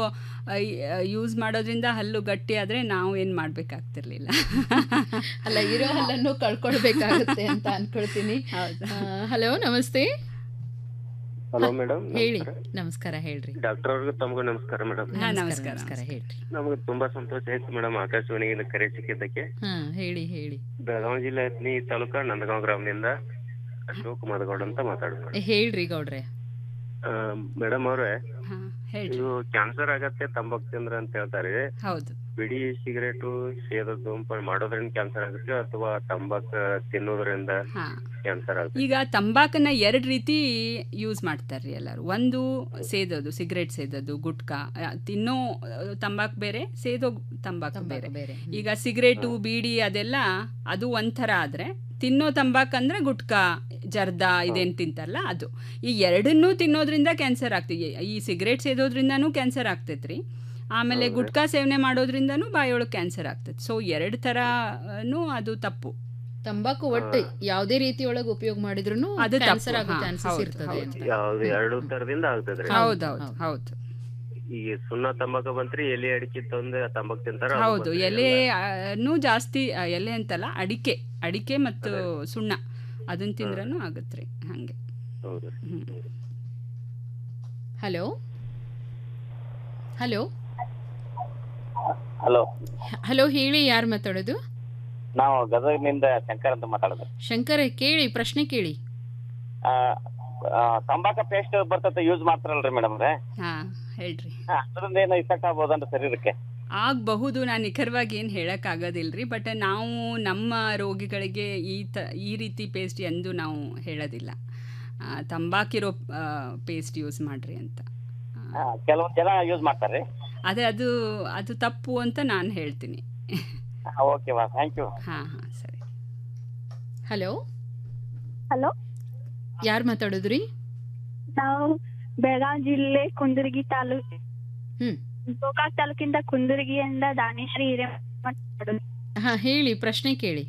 ಯೂಸ್ ಮಾಡೋದ್ರಿಂದ ಹಲ್ಲು ಗಟ್ಟಿ ಆದರೆ ನಾವು ಏನು ಮಾಡಬೇಕಾಗ್ತಿರ್ಲಿಲ್ಲ ಅಲ್ಲ ಇರೋ ಹಲ್ಲನ್ನು ಕಳ್ಕೊಳ್ಬೇಕಾಗುತ್ತೆ ಅಂತ ಅನ್ಕೊಳ್ತೀನಿ ಹಲೋ ನಮಸ್ತೆ ಹಲೋ ಮೇಡಮ್ ಹೇಳಿ ನಮಸ್ಕಾರ ಹೇಳ್ರಿ ಡಾಕ್ಟರ್ ಅವ್ರಿಗೂ ತಮಗೂ ನಮಸ್ಕಾರ ಮೇಡಮ್ ನಮಸ್ಕಾರ ನಮಸ್ಕಾರ ಹೇಳ್ರಿ ನಮಗೆ ತುಂಬಾ ಸಂತೋಷ ಆಯ್ತು ಮೇಡಮ್ ಆಕಾಶವಾಣಿಯಿಂದ ಕರೆ ಸಿಕ್ಕಿದ್ದಕ್ಕೆ ಹಾ ಹೇಳಿ ಹೇಳಿ ಬೆಳಗಾವಿ ಜಿಲ್ಲೆ ಹತ್ನಿ ತಾಲೂಕ ನಂದಗಾಂವ್ ಗ್ರಾಮದಿಂದ ಅಶೋಕ್ ಮದಗೌಡ್ ಅಂತ ಮಾತಾಡೋದು ಹೇಳ್ರಿ ಗೌಡ್ರೆ ಮೇಡಮ್ ಅವ್ರೆ ಹೇಳಿ ಇದು ಕ್ಯಾನ್ಸರ್ ಆಗತ್ತೆ ತಂಬಾಕು ತಿಂದ್ರೆ ಅಂತ ಹೇಳ್ತಾರೆ ಹೌದು ಬಿಡಿ ಸಿಗರೇಟು ಸೇದೋ ಧೂಮಪಾನ ಮಾಡೋದ್ರಿಂದ ಕ್ಯಾನ್ಸರ್ ಆಗುತ್ತೆ ಅಥವಾ ತಂಬಾಕು ತಿನ್ನೋದ್ರಿಂದ ಹಾ. ಕ್ಯಾನ್ಸರ್ ಆಗುತ್ತೆ ಈಗ ತಂಬಾಕನ್ನ ಎರಡು ರೀತಿ ಯೂಸ್ ಮಾಡ್ತಾರೆ ಎಲ್ಲರೂ ಒಂದು ಸೇದೋದು ಸಿಗರೇಟ್ ಸೇದೋದು ಗುಟ್ಕಾ ಆ, ತಿನ್ನೋ ತಂಬಾಕು ಬೇರೆ ಸೇದೋ ತಂಬಾಕು ಬೇರೆ ಬೇರೆ ಈಗ ಸಿಗರೇಟು ಬೀಡಿ ಅದೆಲ್ಲ ಅದು ಒಂಥರ ಆದರೆ ತಿನ್ನೋ ತಂಬಾಕು ಅಂದರೆ ಗುಟ್ಕಾ ಜರ್ದಾ ಇದೇನು ತಿಂತಾರಲ್ಲ ಅದು ಈ ಎರಡನ್ನೂ ತಿನ್ನೋದ್ರಿಂದ ಕ್ಯಾನ್ಸರ್ ಆಗ್ತದೆ ಈ ಸಿಗರೇಟ್ ಸೇದೋದ್ರಿಂದನೂ ಕ್ಯಾನ್ಸರ್ ಆಗ್ತೈತೆ ರೀ ಆಮೇಲೆ ಗುಟ್ಕಾ ಸೇವನೆ ಮಾಡೋದ್ರಿಂದನೂ ಬಾಯೊಳಗೆ ಕ್ಯಾನ್ಸರ್ ಆಗ್ತೈತೆ ಸೊ ಎರಡು ಥರನೂ ಅದು ತಪ್ಪು ತಂಬಾಕು ಒಟ್ಟು ಯಾವುದೇ ರೀತಿಯೊಳಗೆ ಉಪಯೋಗ ಮಾಡಿದ್ರು ಅದು ಕ್ಯಾನ್ಸರ್ ತಪ್ಪು. ಆಗೋ ಹಾ, ಚಾನ್ಸಸ್ ಹೌದು, ಇರ್ತದೆ ಅಂತ ಯಾವ್ದು ಎರಡು ತರದಿಂದ ಆಗ್ತದ್ರಿ ಹೌದೌದು ಹೌದು ಈ ಸುಣ್ಣ ತಂಬಾಕು ಬಂತ್ರಿ ಎಲೆ ಅಡಿಕೆ ತಂದು ತಂಬಾಕು ತಿಂತಾರ ಅದು ಹೌದು ಬಂತ್ರಿ ಎಲೆ ಎಲ್ಲ. ನೂ ಜಾಸ್ತಿ ಆ, ಎಲೆ ಅಂತಲ್ಲ ಅಡಿಕೆ ಅಡಿಕೆ ಮತ್ತು ಸುಣ್ಣ ಅದನ್ನ ತಿಂದ್ರೂ ಆಗತ್ತೆ ರೀ ಹಾಗೆ ಹೌದು ಹಲೋ ಹಲೋ ಹಲೋ ಹಲೋ ಹೇಳಿ ಯಾರು ಮಾತಾಡೋದು ನಾವು ಗದಗನಿಂದ ಶಂಕರ್ ಅಂತ ಮಾತಾಡೋದು ಶಂಕರ ಕೇಳಿ ಪ್ರಶ್ನೆ ಕೇಳಿ ಆ, ಆ, ತಂಬಾಕ ಪೇಸ್ಟ್ ಬರ್ತೈತೆ ಯೂಸ್ ಮಾಡ್ತಾರಲ್ರಿ ಮೇಡಮ್ ರೇ ಹಾ ಹೇಳ್ರಿ ಅದರಿಂದ ಏನೋ ಇಫೆಕ್ಟ್ ಆಗ್ಬೋದನ್ರಿ ಶರೀರಕ್ಕೆ ಆಗಬಹುದು ನಾನು ನಿಖರವಾಗಿ ಏನು ಹೇಳೋಕ್ಕಾಗೋದಿಲ್ರಿ ಬಟ್ ನಾವು ನಮ್ಮ ರೋಗಿಗಳಿಗೆ ಈ ತ ಈ ರೀತಿ ಪೇಸ್ಟ್ ಎಂದು ನಾವು ಹೇಳೋದಿಲ್ಲ ಆ, ತಂಬಾಕಿರೋ ಪೇಸ್ಟ್ ಯೂಸ್ ಮಾಡ್ರಿ ಅಂತ ಕೆಲವೊಂದ್ ಜನ ಯೂಸ್ ಮಾಡ್ತಾರ್ರಿ ಅದೇ ಅದು ಅದು ತಪ್ಪು ಅಂತ ನಾನು ಹೇಳ್ತೀನಿ ಓಕೆ ವಾ ಥ್ಯಾಂಕ್ ಯು ಹಾಂ ಹಾಂ ಸರಿ ಹಲೋ ಹಲೋ ಯಾರು ಮಾತಾಡೋದ್ರಿ ನಾವು ಬೆಳಗಾವಿ ಜಿಲ್ಲೆ ಕುಂದರ್ಗಿ ತಾಲೂಕು ಹ್ಮ್ ಗೋಕಾಕ್ ತಾಲೂಕಿಂದ ಕುಂದರ್ಗಿಯಿಂದ ದಾನೇಶ್ವರಿ ಹಿರೇ ಮಾತಾಡೋದು ಹಾ ಹೇಳಿ ಪ್ರಶ್ನೆ ಕೇಳಿ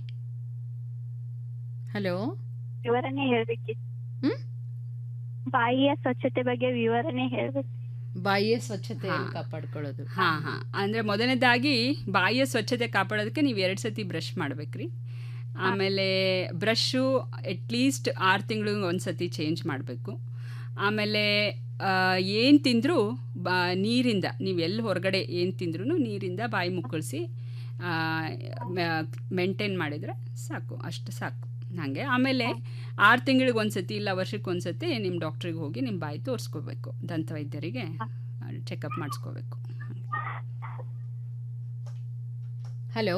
ಹಲೋ ವಿವರಣೆ ಹೇಳ್ಬೇಕಿತ್ತು ಹ್ಮ್? ಬಾಯಿಯ ಸ್ವಚ್ಛತೆ ಬಗ್ಗೆ ವಿವರಣೆ ಹೇಳ್ಬೇಕು ಬಾಯಿಯ ಸ್ವಚ್ಛತೆ ಕಾಪಾಡ್ಕೊಳ್ಳೋದು ಹಾ ಹಾ ಅಂದ್ರೆ ಮೊದಲನೇದಾಗಿ ಬಾಯಿಯ ಸ್ವಚ್ಛತೆ ಕಾಪಾಡೋದಕ್ಕೆ ನೀವು ಎರಡು ಸತಿ ಬ್ರಷ್ ಮಾಡ್ಬೇಕ್ರಿ ಆಮೇಲೆ ಬ್ರಷು ಅಟ್ಲೀಸ್ಟ್ ಆರು ತಿಂಗಳಿಗೆ ಒಂದು ಸತಿ ಚೇಂಜ್ ಮಾಡಬೇಕು ಆಮೇಲೆ ಏನು ತಿಂದರೂ ಬಾ ನೀರಿಂದ ನೀವು ಎಲ್ಲಿ ಹೊರಗಡೆ ಏನು ತಿಂದ್ರೂ ನೀರಿಂದ ಬಾಯಿ ಮುಕ್ಕಳಿಸಿ ಮೇಂಟೈನ್ ಮಾಡಿದರೆ ಸಾಕು ಅಷ್ಟು ಸಾಕು ಹಾಗೆ ಆಮೇಲೆ ಆರು ತಿಂಗಳಿಗೆ ಒಂದು ಸತಿ ಇಲ್ಲ ವರ್ಷಕ್ಕೆ ಒಂದು ಸತಿ ನಿಮ್ಮ ಡಾಕ್ಟ್ರಿಗೆ ಹೋಗಿ ನಿಮ್ಮ ಬಾಯಿ ತೋರಿಸ್ಕೋಬೇಕು ದಂತವೈದ್ಯರಿಗೆ ಚೆಕಪ್ ಮಾಡಿಸ್ಕೋಬೇಕು ಹಲೋ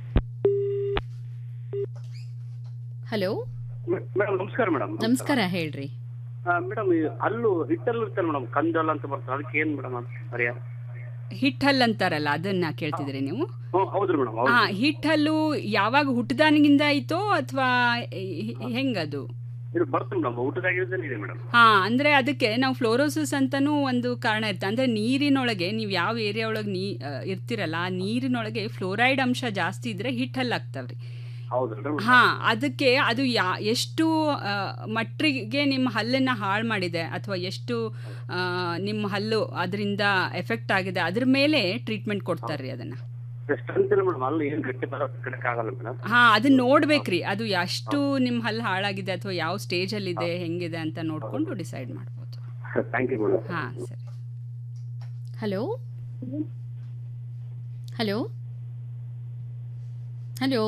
ಹಲೋ ಮೇಡಮ್ ನಮಸ್ಕಾರ ಮೇಡಮ್ ನಮಸ್ಕಾರ ಹೇಳ್ರಿ ಮೇಡಮ್ ಅಲ್ಲು ಹಿಟ್ಟಲ್ಲಿ ಇರ್ತಲ್ಲ ಮೇಡಮ್ ಕಂದಲ್ ಅಂತ ಬರ್ತದೆ ಅದಕ್ಕೆ ಏನ್ ಮೇಡಮ್ ಅದು ಪರಿಹಾರ ಹಿಟ್ಟಲ್ ಅಂತಾರಲ್ಲ ಅದನ್ನ ಕೇಳ್ತಿದ್ರಿ ನೀವು ಹ್ಞೂ ಹೌದ್ರಿ ಮೇಡಮ್ ಹಾ ಹಿಟ್ಟಲ್ಲು ಯಾವಾಗ ಹುಟ್ಟದಾನಿಗಿಂದ ಆಯ್ತೋ ಅಥವಾ ಹೆಂಗದು ಇದು ಬರ್ತದೆ ಮೇಡಮ್ ಊಟದಾಗಿರೋದೇ ಇದೆ ಮೇಡಮ್ ಹಾ ಅಂದ್ರೆ ಅದಕ್ಕೆ ನಾವು ಫ್ಲೋರೋಸಿಸ್ ಅಂತಾನೂ ಒಂದು ಕಾರಣ ಇರುತ್ತೆ ಅಂದ್ರೆ ನೀರಿನೊಳಗೆ ನೀವು ಯಾವ ಏರಿಯಾ ಒಳಗೆ ನೀ ಆ, ಇರ್ತಿರಲ್ಲ ಆ ನೀರಿನೊಳಗೆ ಫ್ಲೋರೈಡ್ ಅಂಶ ಜಾಸ್ತಿ ಇದ್ರೆ ಹಿಟ್ಟಲ್ಲಿ ಆಗ್ತಾವ್ರಿ ಹೌದಲ್ರಿ ಹಾ ಅದಕ್ಕೆ ಅದು ಯಾ ಎಷ್ಟು ಆ, ಮಟ್ಟಿಗೆ ನಿಮ್ಮ ಹಲ್ಲನ್ನ ಹಾಳು ಮಾಡಿದೆ ಅಥವಾ ಎಷ್ಟು ಆ, ನಿಮ್ಮ ಹಲ್ಲು ಅದರಿಂದ ಎಫೆಕ್ಟ್ ಆಗಿದೆ ಅದ್ರ ಮೇಲೆ ಟ್ರೀಟ್ಮೆಂಟ್ ಕೊಡ್ತಾರ್ರಿ ಅದನ್ನ ಸ್ಟ್ರೆಂತ್ ಇಲ್ಲ ಮೇಡಮ್ ಅಲ್ಲಿ ಏನ್ ಗಟ್ಟಿ ಬರೋ ಕಡೆಕ್ ಆಗಲ್ಲ ಮೇಡಮ್ ಹಾ ಅದನ್ನ ನೋಡ್ಬೇಕ್ರಿ ಅದು ಎಷ್ಟು ನಿಮ್ಮ ಹಲ್ಲು ಹಾಳಾಗಿದೆ ಅಥವಾ ಯಾವ ಸ್ಟೇಜ್ ಅಲ್ಲಿ ಇದೆ ಹೆಂಗಿದೆ ಅಂತ ನೋಡ್ಕೊಂಡು ಡಿಸೈಡ್ ಮಾಡ್ಬೋದು ಥ್ಯಾಂಕ್ ಯು ಮೇಡಮ್ ಹಾ ಸರಿ ಹಲೋ ಹಲೋ ಹಲೋ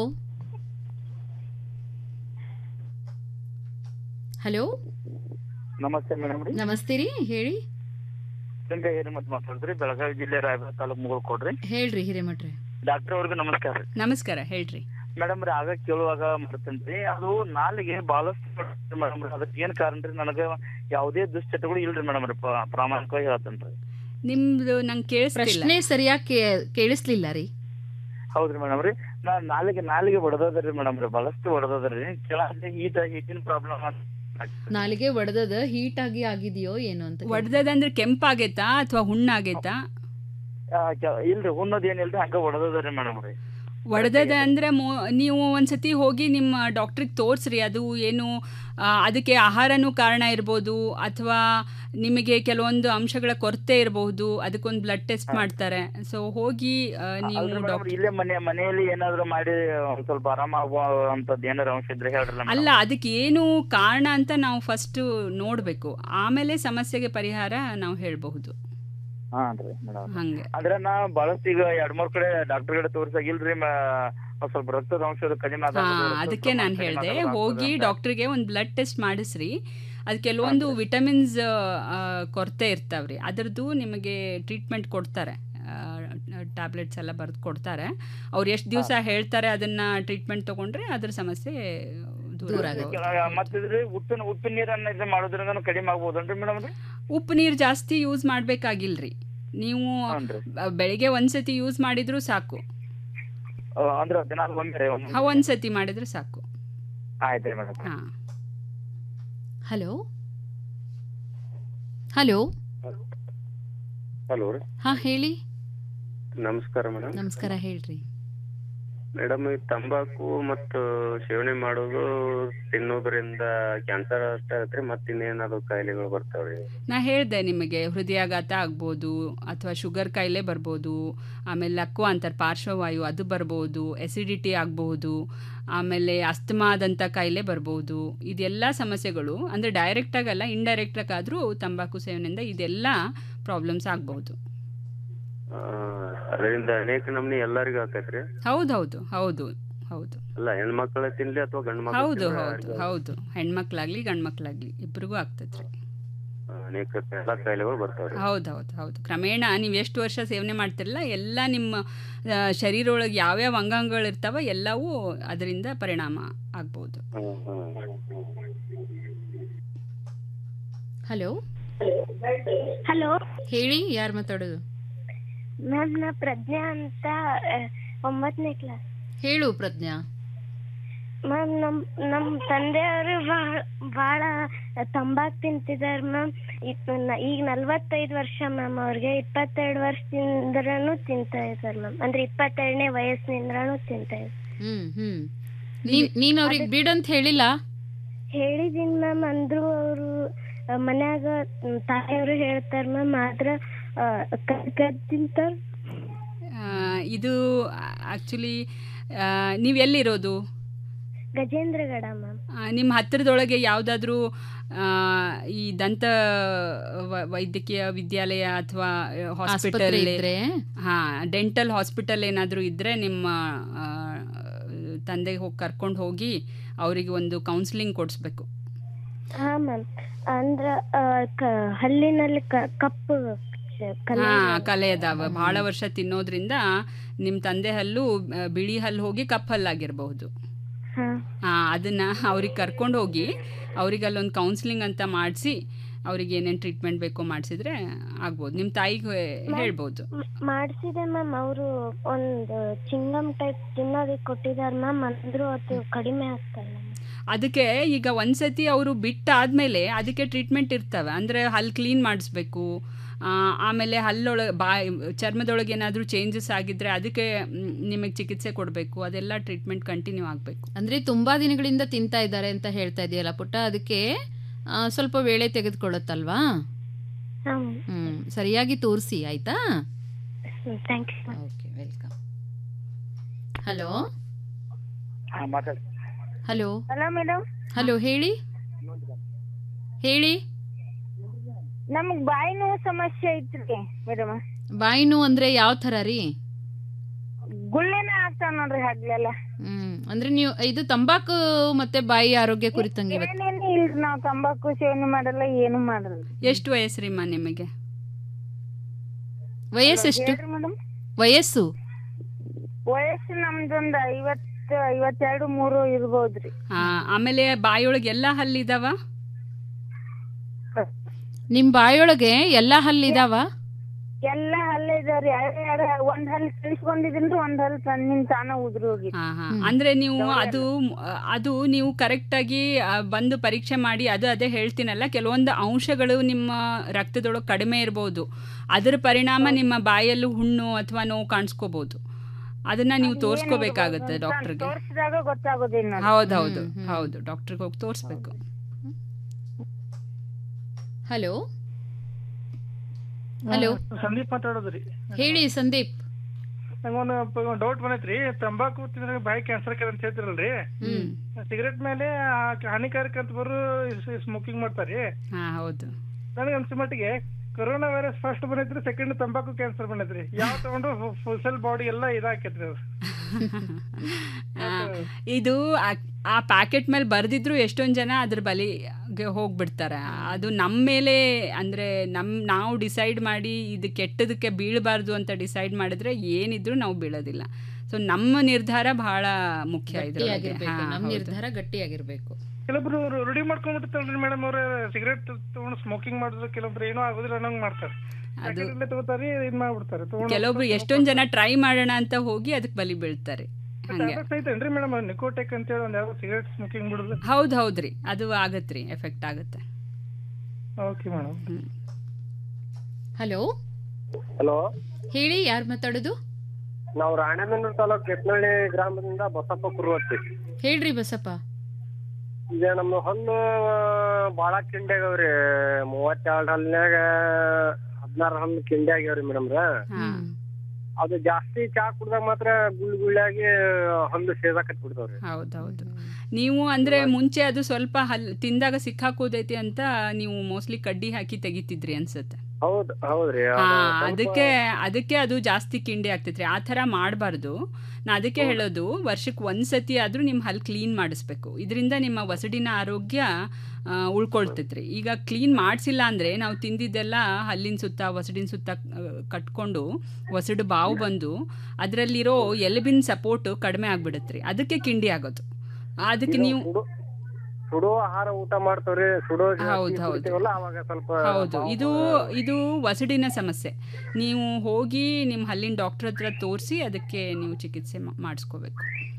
ಹಲೋ ನಮಸ್ತೆ ಮೇಡಮ್ ರೀ ನಮಸ್ತೆ ರೀ ಹೇಳಿ ಗಂಗಾ ಹಿರೇಮಠ್ ಮಾತಾಡಿದ್ರಿ ಬೆಳಗಾವಿ ಜಿಲ್ಲೆ ರಾಯಬಾಗ ತಾಲೂಕು ಮುಗಳು ಕೊಡ್ರಿ ಹೇಳ್ರಿ ಹಿರೇಮಠ್ರೆ ಡಾಕ್ಟರ್ ಅವ್ರಿಗೆ ನಮಸ್ಕಾರ ರೀ ನಮಸ್ಕಾರ ಹೇಳ್ರಿ ಮೇಡಮ್ ರೀ ಆಗ ಕೇಳುವಾಗ ಮಾಡ್ತೇನ್ರಿ ಅದು ನಾಲಿಗೆ ಬಹಳಷ್ಟು ಮೇಡಮ್ ರೀ ಅದಕ್ಕೆ ಏನ್ ಕಾರಣ ರೀ ನನಗೆ ಯಾವುದೇ ದುಶ್ಚಟಗಳು ಇಲ್ರಿ ಮೇಡಮ್ ರೀ ಪ- ಪ್ರಾಮಾಣಿಕವಾಗಿ ಹೇಳ್ತೇನ್ರಿ ನಿಮ್ದು ನಂಗೆ ಕೇಳಿಸ್ತಿಲ್ಲ ಪ್ರಶ್ನೆ ಸರಿಯಾಗಿ ಕೇ- ಕೇಳಿಸ್ಲಿಲ್ಲ ರೀ ಹೌದ್ರಿ ಮೇಡಮ್ ರೀ ನಾ ನಾಲಿಗೆ ನಾಲಿಗೆ ಹೊಡೆದದ್ರಿ ಮೇಡಮ್ ರೀ ಬಹಳಷ್ಟು ಹೊಡೆದದ್ರಿ ಕೆಳಗೆ ಹೀಟ್ ಹೀಟಿನ ಪ್ರಾಬ್ಲಮ್ ನಾಲಿಗೆ ಒಡೆದದ ಹೀಟ್ ಆಗಿ ಆಗಿದೆಯೋ ಏನೋ ಅಂತ ಒಡ್ದದಂದ್ರೆ ಕೆಂಪಾಗೈತಾ ಅಥವಾ ಹುಣ್ಣಾಗೈತಾ ಇಲ್ರಿ ಹುಣ್ಣೋದ್ ಏನಿಲ್ರಿ ಹಂಗ ಹೊಡೆದದ್ರಿ ಮೇಡಮ್ ರೀ ಒಡೆದದ ಅಂದ್ರೆ ಮೋ- ನೀವು ಒಂದ್ಸತಿ ಹೋಗಿ ನಿಮ್ಮ ಡಾಕ್ಟ್ರಿಗೆ ತೋರಿಸ್ರಿ ಅದು ಏನು ಆ, ಅದಕ್ಕೆ ಆಹಾರನೂ ಕಾರಣ ಇರ್ಬೋದು ಅಥವಾ ನಿಮಗೆ ಕೆಲವೊಂದು ಅಂಶಗಳ ಕೊರತೆ ಇರಬಹುದು ಅದಕ್ಕೊಂದು ಬ್ಲಡ್ ಟೆಸ್ಟ್ ಮಾಡ್ತಾರೆ ಸೊ ಹೋಗಿ ಆ, ನೀವು ಅಲ್ರಿ ಮೇಡಮ್ ಡಾಕ್ಟರ್ ಇಲ್ಲೇ ಮನೆ ಮನೆಯಲ್ಲಿ ಏನಾದ್ರು ಮಾಡಿ ಒಂದ್ ಸ್ವಲ್ಪ ಆರಾಮಾಗುವಂತದ್ದು ಏನಾರ ಅಂಶ ಇದ್ರೆ ಹೇಳ್ರಲ್ಲ ಅಲ್ಲ ಅದಕ್ಕೆ ಏನು ಕಾರಣ ಅಂತ ನಾವು ಫಸ್ಟ್ ನೋಡಬೇಕು ಆಮೇಲೆ ಸಮಸ್ಯೆಗೆ ಪರಿಹಾರ ನಾವು ಹೇಳಬಹುದು ಹಾನ್ರಿ ಮೇಡಮ್ ಹಂಗೆ ಅಂದ್ರೆ ನಾ ಬಹಳಷ್ಟು ಈಗ ಎರಡ್ ಮೂರ್ ಕಡೆ ಡಾಕ್ಟರ್ ಕಡೆ ತೋರ್ಸಾಗ ಇಲ್ರಿ ಮ- ಒಂದ್ ಸ್ವಲ್ಪ ರಕ್ತದ ಅಂಶ ಕಡಿಮೆ ಆದಾಗ ಹಾ ರಕ್ತದ ಅದಕ್ಕೆ ಪ್ರಮಾಣ ನಾನು ಕಡಿಮೆ ಹೇಳಿದೆ ಆದಾಗ ಹೋಗಿ ಆಗ್ತದೆ ಅಂತ. ಡಾಕ್ಟ್ರಿಗೆ ಒಂದು ಬ್ಲಡ್ ಟೆಸ್ಟ್ ಮಾಡಿಸ್ರಿ ಅದು ಕೆಲವೊಂದು ವಿಟಮಿನ್ಸ್ ಕೊರತೆ ಇರ್ತಾವ್ರಿ ಅದರದ್ದು ನಿಮಗೆ ಟ್ರೀಟ್ಮೆಂಟ್ ಕೊಡ್ತಾರೆ ಟ್ಯಾಬ್ಲೆಟ್ಸ್ ಎಲ್ಲ ಬರೆದು ಕೊಡ್ತಾರೆ ಅವ್ರು ಎಷ್ಟು ದಿವಸ ಹೇಳ್ತಾರೆ ಅದನ್ನ ಟ್ರೀಟ್ಮೆಂಟ್ ತಗೊಂಡ್ರೆ ಅದ್ರ ಸಮಸ್ಯೆ ದೂರ ಆಗುತ್ತೆ ಕೆಳ- ಮತ್ತಿದ್ರಿ ಉಪ್ಪಿನ ಉಪ್ಪಿನ ನೀರನ್ನ ಇದು ಮಾಡೋದ್ರಿಂದ ಕಡಿಮೆ ಆಗ್ಬೋದನ್ರಿ ಮೇಡಮ್ ರೀ ಉಪ್ಪು ನೀರು ಜಾಸ್ತಿ ಯೂಸ್ ಮಾಡಬೇಕಾಗಿಲ್ರಿ ನೀವು ಹ್ಞೂನ್ರಿ. ಬ- ಬೆಳಿಗ್ಗೆ ಒಂದ್ಸತಿ ಯೂಸ್ ಮಾಡಿದ್ರು ಸಾಕು ಆ, ಅಂದ್ರೆ ದಿನ ಒಮ್ಮೆ ರೀ ಹಾ ಒಂದ್ಸತಿ ಮಾಡಿದ್ರೆ ಸಾಕು ಆಯ್ತ್ರಿ ಮೇಡಮ್ ಹಾ ಹಲೋ ಹಲೋ ಹಲೋ ರೀ ಹಾ ಹೇಳಿ ನಮಸ್ಕಾರ ಮೇಡಮ್ ನಮಸ್ಕಾರ ಹೇಳ್ರಿ ಮೇಡಮ್ ಈ ತಂಬಾಕು ಮತ್ತು ಸೇವನೆ ಮಾಡೋದು ತಿನ್ನೋದ್ರಿಂದ ಕ್ಯಾನ್ಸರ್ ಅಷ್ಟೇ ಆಗತ್ರಿ ಮತ್ತೆ ಇನ್ನೇನಾದ್ರು ಕಾಯಿಲೆಗಳು ಬರ್ತಾವ್ರಿ ನಾ ಹೇಳಿದೆ ನಿಮಗೆ ಹೃದಯಾಘಾತ ಆಗ್ಬೋದು ಅಥವಾ ಶುಗರ್ ಕಾಯಿಲೆ ಬರ್ಬೋದು ಆಮೇಲೆ ಲಕ್ವ ಅಂತಾರೆ ಪಾರ್ಶ್ವವಾಯು ಅದು ಬರ್ಬೋದು ಎಸಿಡಿಟಿ ಆಗ್ಬೋದು ಆಮೇಲೆ ಅಸ್ತಮಾದಂಥ ಕಾಯಿಲೆ ಬರ್ಬೋದು ಇದೆಲ್ಲ ಸಮಸ್ಯೆಗಳು ಅಂದರೆ ಡೈರೆಕ್ಟಾಗಲ್ಲ ಇಂಡೈರೆಕ್ಟಾಗಾದರೂ ತಂಬಾಕು ಸೇವನೆಯಿಂದ ಇದೆಲ್ಲ ಪ್ರಾಬ್ಲಮ್ಸ್ ಆಗ್ಬೋದು ಆ, ಅದರಿಂದ ಅನೇಕ ನಮ್ನಿ ಎಲ್ಲರಿಗೂ ಆಕೈತ್ರಿ ಹೌದೌದು ಹೌದು ಹೌದು ಅಲ್ಲ ಹೆಣ್ಮಕ್ಳ ತಿನ್ಲಿ ಅಥವಾ ಗಂಡ್ ಹೌದು ಮಕ್ಳು ಹೌದು ಹೌದು ಹೆಣ್ಮಕ್ಳಾಗ್ಲಿ ಗಂಡ್ಮಕ್ಳಾಗ್ಲಿ ಇಬ್ರಿಗೂ ಆಗ್ತೈತ್ರಿ ಅನೇಕ ಎಲ್ಲಾ ಕಾಯಿಲೆಗಳು ಬರ್ತಾವ್ರಿ ಹೌದು ಹೌದು ಹೌದು ಕ್ರಮೇಣ ನೀವು ಎಷ್ಟು ವರ್ಷ ಸೇವನೆ ಮಾಡ್ತಿರಲ್ಲ ಎಲ್ಲ ನಿಮ್ಮ ಆ, ಶರೀರ ಒಳಗೆ ಯಾವ್ಯಾವ ಅಂಗಾಂಗಗಳು ಇರ್ತಾವ ಎಲ್ಲವೂ ಅದರಿಂದ ಪರಿಣಾಮ ಆಗ್ಬೋದು ಹ್ಮ್, ಹ್ಮ್. ಹಲೋ ಹಲೋ ಹೇಳಿ ಯಾರು ಮಾತಾಡೋದು ಮ್ಯಾಮ್ ನಾ ಪ್ರಜ್ಞಾ ಅಂತ ಆ, ಒಂಬತ್ತನೇ ಕ್ಲಾಸ್ ಹೇಳು ಪ್ರಜ್ಞಾ ಮ್ಯಾಮ್ ನಮ್ ನಮ್ ತಂದೆಯವರು ಬಹಳ ಬಹಳ ತಂಬಾಕ್ ತಿಂತಿದಾರೆ ಮ್ಯಾಮ್ ಈಗ ನಲ್ವತ್ತೈದು ವರ್ಷ ಮ್ಯಾಮ್ ಅವ್ರಿಗೆ ಇಪ್ಪತ್ತೆರಡು ವರ್ಷದಿಂದನೂ ತಿಂತಾ ಇದ್ದಾರೆ ಮ್ಯಾಮ್ ಅಂದ್ರೆ ಇಪ್ಪತ್ತೆರಡನೇ ವಯಸ್ಸಿನಿಂದನೂ ತಿಂತಾ ಇದ್ದಾರೆ ಹ್ಮ್ ಹ್ಮ್ ನೀನ್ ನೀನ್ ಅವ್ರಿಗೆ ಬಿಡಂತ ಹೇಳಿಲ್ಲ ಹೇಳಿದೀನಿ ಮ್ಯಾಮ್ ಅಂದ್ರು ಅವರು ಮನ್ಯಾಗ ತಾಯಿಯವರು ಹೇಳ್ತಾರೆ ಮ್ಯಾಮ್ ಆದ್ರ ಕದ್ ಕದ್ ತಿಂತಾರ ಆ, ಇದು ಆ್ಯಕ್ಚುಲಿ ನೀವು ಎಲ್ಲಿರೋದು ಗಜೇಂದ್ರಗಡ ಮ್ಯಾಮ್ ಆ, ನಿಮ್ಮ ಹತ್ತಿರದೊಳಗೆ ಯಾವುದಾದ್ರೂ ಈ ದಂತ ವ- ವೈದ್ಯಕೀಯ ವಿದ್ಯಾಲಯ ಅಥವಾ ಹಾಸ್ಪಿಟಲ್ ಆಸ್ಪತ್ರೆ ಇದ್ರೆ? ಹಾಂ ಡೆಂಟಲ್ ಹಾಸ್ಪಿಟಲ್ ಏನಾದರೂ ಇದ್ದರೆ ನಿಮ್ಮ ಆ, ತಂದೆಗೆ ಹೋಗಿ ಕರ್ಕೊಂಡು ಹೋಗಿ ಅವರಿಗೆ ಒಂದು ಕೌನ್ಸಿಲಿಂಗ್ ಕೊಡಿಸ್ಬೇಕು ಹಾ ಮ್ಯಾಮ್ ಅಂದ್ರ ಆ, ಕ- ಹಲ್ಲಿನಲ್ಲಿ ಕ- ಕಪ್ಪು ಕಲೆ ಹಾ ಕಲೆ ಅದಾವ ಬಹಳ ವರ್ಷ ತಿನ್ನೋದ್ರಿಂದ ನಿಮ್ಮ ತಂದೆ ಹಲ್ಲು ಆ, ಬಿಳಿ ಹಲ್ಲು ಹೋಗಿ ಕಪ್ಪು ಹಲ್ಲಾಗಿರ್ಬಹುದು ಹಾ ಹಾ ಅದನ್ನ ಅವ್ರಿಗೆ ಕರ್ಕೊಂಡು ಹೋಗಿ ಅವ್ರಿಗೆ ಅಲ್ಲೊಂದು ಕೌನ್ಸಿಲಿಂಗ್ ಅಂತ ಮಾಡಿಸಿ ಅವ್ರಿಗೆ ಏನೇನು ಟ್ರೀಟ್ಮೆಂಟ್ ಬೇಕೋ ಮಾಡಿಸಿದ್ರೆ ಆಗ್ಬೋದು ನಿಮ್ಮ ತಾಯಿಗೆ ಹೇಳ್ಬೋದು ಮಾಡಿಸಿದೆ ಮ್ಯಾಮ್ ಅವರು ಒಂದು ಚಿಂಗಮ್ ಟೈಪ್ ತಿನ್ನೋದಕ್ಕೆ ಕೊಟ್ಟಿದ್ದಾರೆ ಮ್ಯಾಮ್ ಅಂದ್ರೂ ಅದು ಕಡಿಮೆ ಆಗ್ತಾ ಇಲ್ಲ ಅದಕ್ಕೆ ಈಗ ಒಂದ್ಸತಿ ಅವರು ಬಿಟ್ಟಾದ್ಮೇಲೆ ಅದಕ್ಕೆ ಟ್ರೀಟ್ಮೆಂಟ್ ಇರ್ತವೆ ಅಂದರೆ ಹಲ್ಲು ಕ್ಲೀನ್ ಮಾಡಿಸ್ಬೇಕು ಆ, ಆಮೇಲೆ ಹಲ್ಲೊಳಗೆ ಬಾ ಚರ್ಮದೊಳಗೆ ಏನಾದರೂ ಚೇಂಜಸ್ ಆಗಿದ್ರೆ ಅದಕ್ಕೆ ನಿಮಗೆ ಚಿಕಿತ್ಸೆ ಕೊಡಬೇಕು ಅದೆಲ್ಲ ಟ್ರೀಟ್ಮೆಂಟ್ ಕಂಟಿನ್ಯೂ ಆಗಬೇಕು ಅಂದ್ರೆ ತುಂಬಾ ದಿನಗಳಿಂದ ತಿಂತಾ ಇದ್ದಾರೆ ಅಂತ ಹೇಳ್ತಾ ಇದೆಯಲ್ಲ ಪುಟ್ಟ ಅದಕ್ಕೆ ಆ, ಸ್ವಲ್ಪ ವೇಳೆ ತೆಗೆದುಕೊಳ್ಳುತ್ತಲ್ವಾ ಹ್ಮ್ ಸರಿಯಾಗಿ ತೋರಿಸಿ ಆಯ್ತಾ thank you okay welcome hello ಹಾ ಮಾತಾಡಿ ಹಲೋ ಹಲೋ ಮೇಡಮ್ ಹಲೋ ಹೇಳಿ ಹೇಳಿ ನಮಗ್ ಬಾಯಿ ನೋವು ಸಮಸ್ಯೆ ಐತ್ರಿ ಮೇಡಮ್ ಬಾಯಿ ನೋವು ಅಂದ್ರೆ ಯಾವ ಥರ ರೀ ಗುಳ್ಳೆನ ಆಗ್ತಾವ ನೋಡ್ರಿ ಹಗ್ಲೆಲ್ಲ ಹ್ಮ್ ಅಂದ್ರೆ ನೀವು ಇದು ತಂಬಾಕು ಮತ್ತೆ ಬಾಯಿ ಆರೋಗ್ಯ ಕುರಿತಂಗೆ ಇವತ್ತು ಏನೇನು ಇಲ್ರಿ ನಾವ್ ತಂಬಾಕು ಸೇವನೆ ಮಾಡಲ್ಲ ಏನು ಮಾಡಲ್ಲ ಎಷ್ಟು ವಯಸ್ಸ್ರಿಮ್ಮ ನಿಮಗೆ ವಯಸ್ಸೆಷ್ಟು ಹೇಳ್ರಿ ಮೇಡಮ್ ವಯಸ್ಸು ವಯಸ್ಸು ನಮ್ದೊಂದ್ ಐವತ್ ಐವತ್ತೆರಡು ಮೂರು ಇರ್ಬೋದ್ರಿ ಆ, ಆಮೇಲೆ ಬಾಯೊಳಗೆ ಎಲ್ಲ ಹಲ್ಲಿದಾವ ನಿಮ್ ಬಾಯೊಳಗೆ ಎಲ್ಲಾ ಹಲ್ಲಿದಾವ ಎಲ್ಲಾ ಹಲ್ಲ ಇದಾವ್ರಿ ಎರಡ್ ಎರಡ್ ಒಂದ್ ಹಲ್ ತಿಳಿಸ್ಕೊಂಡಿದ್ದೀನ್ರಿ ಒಂದ್ ಹಲ್ ತನ್ನಿನ್ ತಾನ ಉದ್ರಿ ಹೋಗಿ ಹಾ ಹಾ ಅಂದ್ರೆ ನೀವು ಅದು ಅದು ನೀವು ಕರೆಕ್ಟಾಗಿ ಬಂದು ಪರೀಕ್ಷೆ ಮಾಡಿ ಅದು ಅದೇ ಹೇಳ್ತೀನಲ್ಲ ಕೆಲವೊಂದು ಅಂಶಗಳು ನಿಮ್ಮ ರಕ್ತದೊಳಗೆ ಕಡಿಮೆ ಇರ್ಬೋದು ಅದರ ಪರಿಣಾಮ ನಿಮ್ಮ ಬಾಯಲ್ಲೂ ಹುಣ್ಣು ಅಥವಾ ನೋವು ಕಾಣಿಸ್ಕೋಬಹುದು ಅದನ್ನ ನೀವು ತೋರಿಸ್ಕೋಬೇಕಾಗುತ್ತೆ ಡಾಕ್ಟರ್ಗೆ ತೋರ್ಸಿದಾಗ ಗೊತ್ತಾಗೋದಿಲ್ಲ ಹೌದು ಹೌದು ಹೌದು ಡಾಕ್ಟರ್ಗೆ ಹೋಗಿ ತೋರಿಸ್ಬೇಕು ಹಲೋ ಹಲೋ ಸಂದೀಪ್ ಮಾತಾಡೋದ್ರಿ ಹೇಳಿ ಸಂದೀಪ್ ನಂಗೊಂದು ಡೌಟ್ ಬಂದೈತ್ರಿ ತಂಬಾಕು ತಿಂದ್ರೆ ಬಾಯಿ ಕ್ಯಾನ್ಸರ್ ಅಂತ ಹೇಳ್ತಿರಲ್ರಿ ಸಿಗರೇಟ್ ಮೇಲೆ ಆ ಹಾನಿಕಾರಕ ಅಂತ ಬರೋ ಸ್ಮೋಕಿಂಗ್ ಮಾಡ್ತಾರಿ ಹಾ ಹೌದು ನನಗೆ ಅನ್ಸೋ ಮಟ್ಟಿಗೆ ಕೊರೋನಾ ವೈರಸ್ ಫಸ್ಟ್ ಬಂದೈತ್ರಿ ಸೆಕೆಂಡ್ ತಂಬಾಕು ಕ್ಯಾನ್ಸರ್ ಬಂದೈತ್ರಿ ಯಾವ ತಗೊಂಡು ಫುಲ್ ಸೆಲ್ ಬಾಡಿ ಎಲ್ಲ ಇದಾಕೈತ್ರಿ ಅದು ಆ, ಇದು ಆ- ಆ ಪ್ಯಾಕೆಟ್ ಮೇಲೆ ಬರೆದಿದ್ರು ಎಷ್ಟೊಂದು ಜನ ಅದ್ರ ಬಲಿಗೆ ಹೋಗ್ಬಿಡ್ತಾರೆ ಅದು ನಮ್ಮ ಮೇಲೆ ಅಂದರೆ ನಮ್ಮ ನಾವು ಡಿಸೈಡ್ ಮಾಡಿ ಇದು ಕೆಟ್ಟದಕ್ಕೆ ಬೀಳಬಾರ್ದು ಅಂತ ಡಿಸೈಡ್ ಮಾಡಿದ್ರೆ ಏನಿದ್ರು ನಾವು ಬೀಳೋದಿಲ್ಲ ಸೊ ನಮ್ಮ ನಿರ್ಧಾರ ಬಹಳ ಮುಖ್ಯ ಇದ್ರೊಳಗೆ. ಗಟ್ಟಿಯಾಗಿರ್ಬೇಕು ಹಾ, ನಮ್ ಹೌದು. ನಿರ್ಧಾರ ಗಟ್ಟಿಯಾಗಿರ್ಬೇಕು ಕೆಲವೊಬ್ರು ರೂಢಿ ಮಾಡ್ಕೊಂಡ್ಬಿಡ್ತಾರಲ್ರಿ ಮೇಡಮ್ ಅವ್ರ ಸಿಗರೇಟ್ ತಗೊಂಡು ಸ್ಮೋಕಿಂಗ್ ಮಾಡಿದ್ರೆ ಕೆಲವೊಬ್ರು ಏನೋ ಆಗೋದಿಲ್ಲ ಅನ್ನಂಗ್ ಮಾಡ್ತಾರೆ ಪ್ಯಾಕೆಟ್ ಅಲ್ಲೇ ತಗೋತಾರಿ ಇದ್ ಮಾಡ್ಬಿಡ್ತಾರೆ ತಗೊಂಡು ಕೆಲವೊಬ್ರು ಎಷ್ಟೊಂದು ಜನ ಟ್ರೈ ಮಾಡೋಣ ಅಂತ ಹೋಗಿ ಅದಕ್ಕೆ ಬಲಿ ಬೀಳ್ತಾರೆ ಹಂಗೆ ಟ್ಯಾಬ್ಲೆಟ್ಸ್ ಐತೇನ್ರಿ ಮೇಡಮ್ ನಿಕೋಟೆಕ್ ಅಂತ ಹೇಳಿ ಒಂದ್ ಯಾವ್ದೋ ಸಿಗರೇಟ್ ಸ್ಮೋಕಿಂಗ್ ಬಿಡುದು ಹೌದು ಹೌದ್ರಿ ಅದು ಆಗತ್ರಿ ಎಫೆಕ್ಟ್ ಆಗುತ್ತೆ ಓಕೆ ಮೇಡಮ್ ಹಲೋ ಹಲೋ ಹೇಳಿ ಯಾರು ಮಾತಾಡೋದು ನಾವು ರಾಣೆಬೆನ್ನೂರು ತಾಲೂಕು ಕೆತ್ನಳ್ಳಿ ಗ್ರಾಮದಿಂದ ಬಸಪ್ಪ ಕುರುವತ್ತಿ ಹೇಳ್ರಿ ಬಸಪ್ಪ ಈಗ ನಮ್ಮ ಹಲ್ಲು ಬಾಳ ಕಿಂಡಿ ಆಗ್ಯಾವ್ರಿ ಮೂವತ್ತೆರಡು ಹಲ್ನ್ಯಾಗ ಹದಿನಾರು ಹಲ್ಲು ಕಿಂಡಿ ಆಗ್ಯಾವ್ರಿ ಮೇಡಮ್ ಅದು ಜಾಸ್ತಿ ಚಾ ಕುಡ್ದಾಗ ಮಾತ್ರ ಗುಳ್ಳಿ ಗುಳ್ಳಿಯಾಗಿ ಹಲ್ಲು ಸೇದಾಕತ್ ಬಿಡ್ತಾವ್ರಿ ಹೌದೌದು ನೀವು ಅಂದ್ರೆ ಮುಂಚೆ ಅದು ಸ್ವಲ್ಪ ಹಲ್ ತಿಂದಾಗ ಸಿಕ್ಕಾಕೋದೈತಿ ಅಂತ ನೀವು ಮೋಸ್ಟ್ಲಿ ಕಡ್ಡಿ ಹಾಕಿ ತೆಗಿತಿದ್ರಿ ಅನ್ಸುತ್ತೆ ಹೌದ್ ಹೌದ್ರಿ ಅದು ಹಾ ಸ್ವಲ್ಪ- ಅದಕ್ಕೆ ಅದಕ್ಕೆ ಅದು ಜಾಸ್ತಿ ಕಿಂಡಿ ಆಗ್ತೈತ್ರಿ ಆ ಥರ ಮಾಡಬಾರ್ದು ನಾ ಅದಕ್ಕೆ ಹೇಳೋದು ವರ್ಷಕ್ಕೆ ಒಂದ್ಸತಿ ಆದ್ರೂ ನಿಮ್ಮ ಹಲ್ಲು ಕ್ಲೀನ್ ಮಾಡಿಸ್ಬೇಕು ಇದರಿಂದ ನಿಮ್ಮ ವಸಡಿನ ಆರೋಗ್ಯ ಆ, ಉಳ್ಕೊಳ್ತೈತ್ರಿ ಈಗ ಕ್ಲೀನ್ ಮಾಡಿಸಿಲ್ಲ ಅಂದರೆ ನಾವು ತಿಂದಿದ್ದೆಲ್ಲ ಹಲ್ಲಿನ ಸುತ್ತ ವಸಡಿನ ಸುತ್ತ ಆ, ಕಟ್ಕೊಂಡು ವಸಡು ಬಾವು ಬಂದು ಅದರಲ್ಲಿರೋ ಎಲುಬಿನ ಸಪೋರ್ಟು ಕಡಿಮೆ ಆಗ್ಬಿಡತ್ರಿ ಅದಕ್ಕೆ ಕಿಂಡಿ ಆಗೋದು ಅದಕ್ಕೆ ಇದು ನೀವು ಸುಡು- ಸುಡೋ ಆಹಾರ ಊಟ ಮಾಡ್ತಾವ್ರಿ ಸುಡೋ ಜಾಸ್ತಿ ಹೌದು, ಹೌದು. ಕುಡಿತೀವಲ್ಲ ಅವಾಗ ಸ್ವಲ್ಪ ಹೌದು ಬಾವು ಇದು ಇದು ವಸಡಿನ ಸಮಸ್ಯೆ ನೀವು ಹೋಗಿ ನಿಮ್ಮ ಹಲ್ಲಿನ ಡಾಕ್ಟರ್ ಹತ್ರ ತೋರಿಸಿ ಅದಕ್ಕೆ ನೀವು ಚಿಕಿತ್ಸೆ ಮಾ- ಮಾಡಿಸ್ಕೋಬೇಕು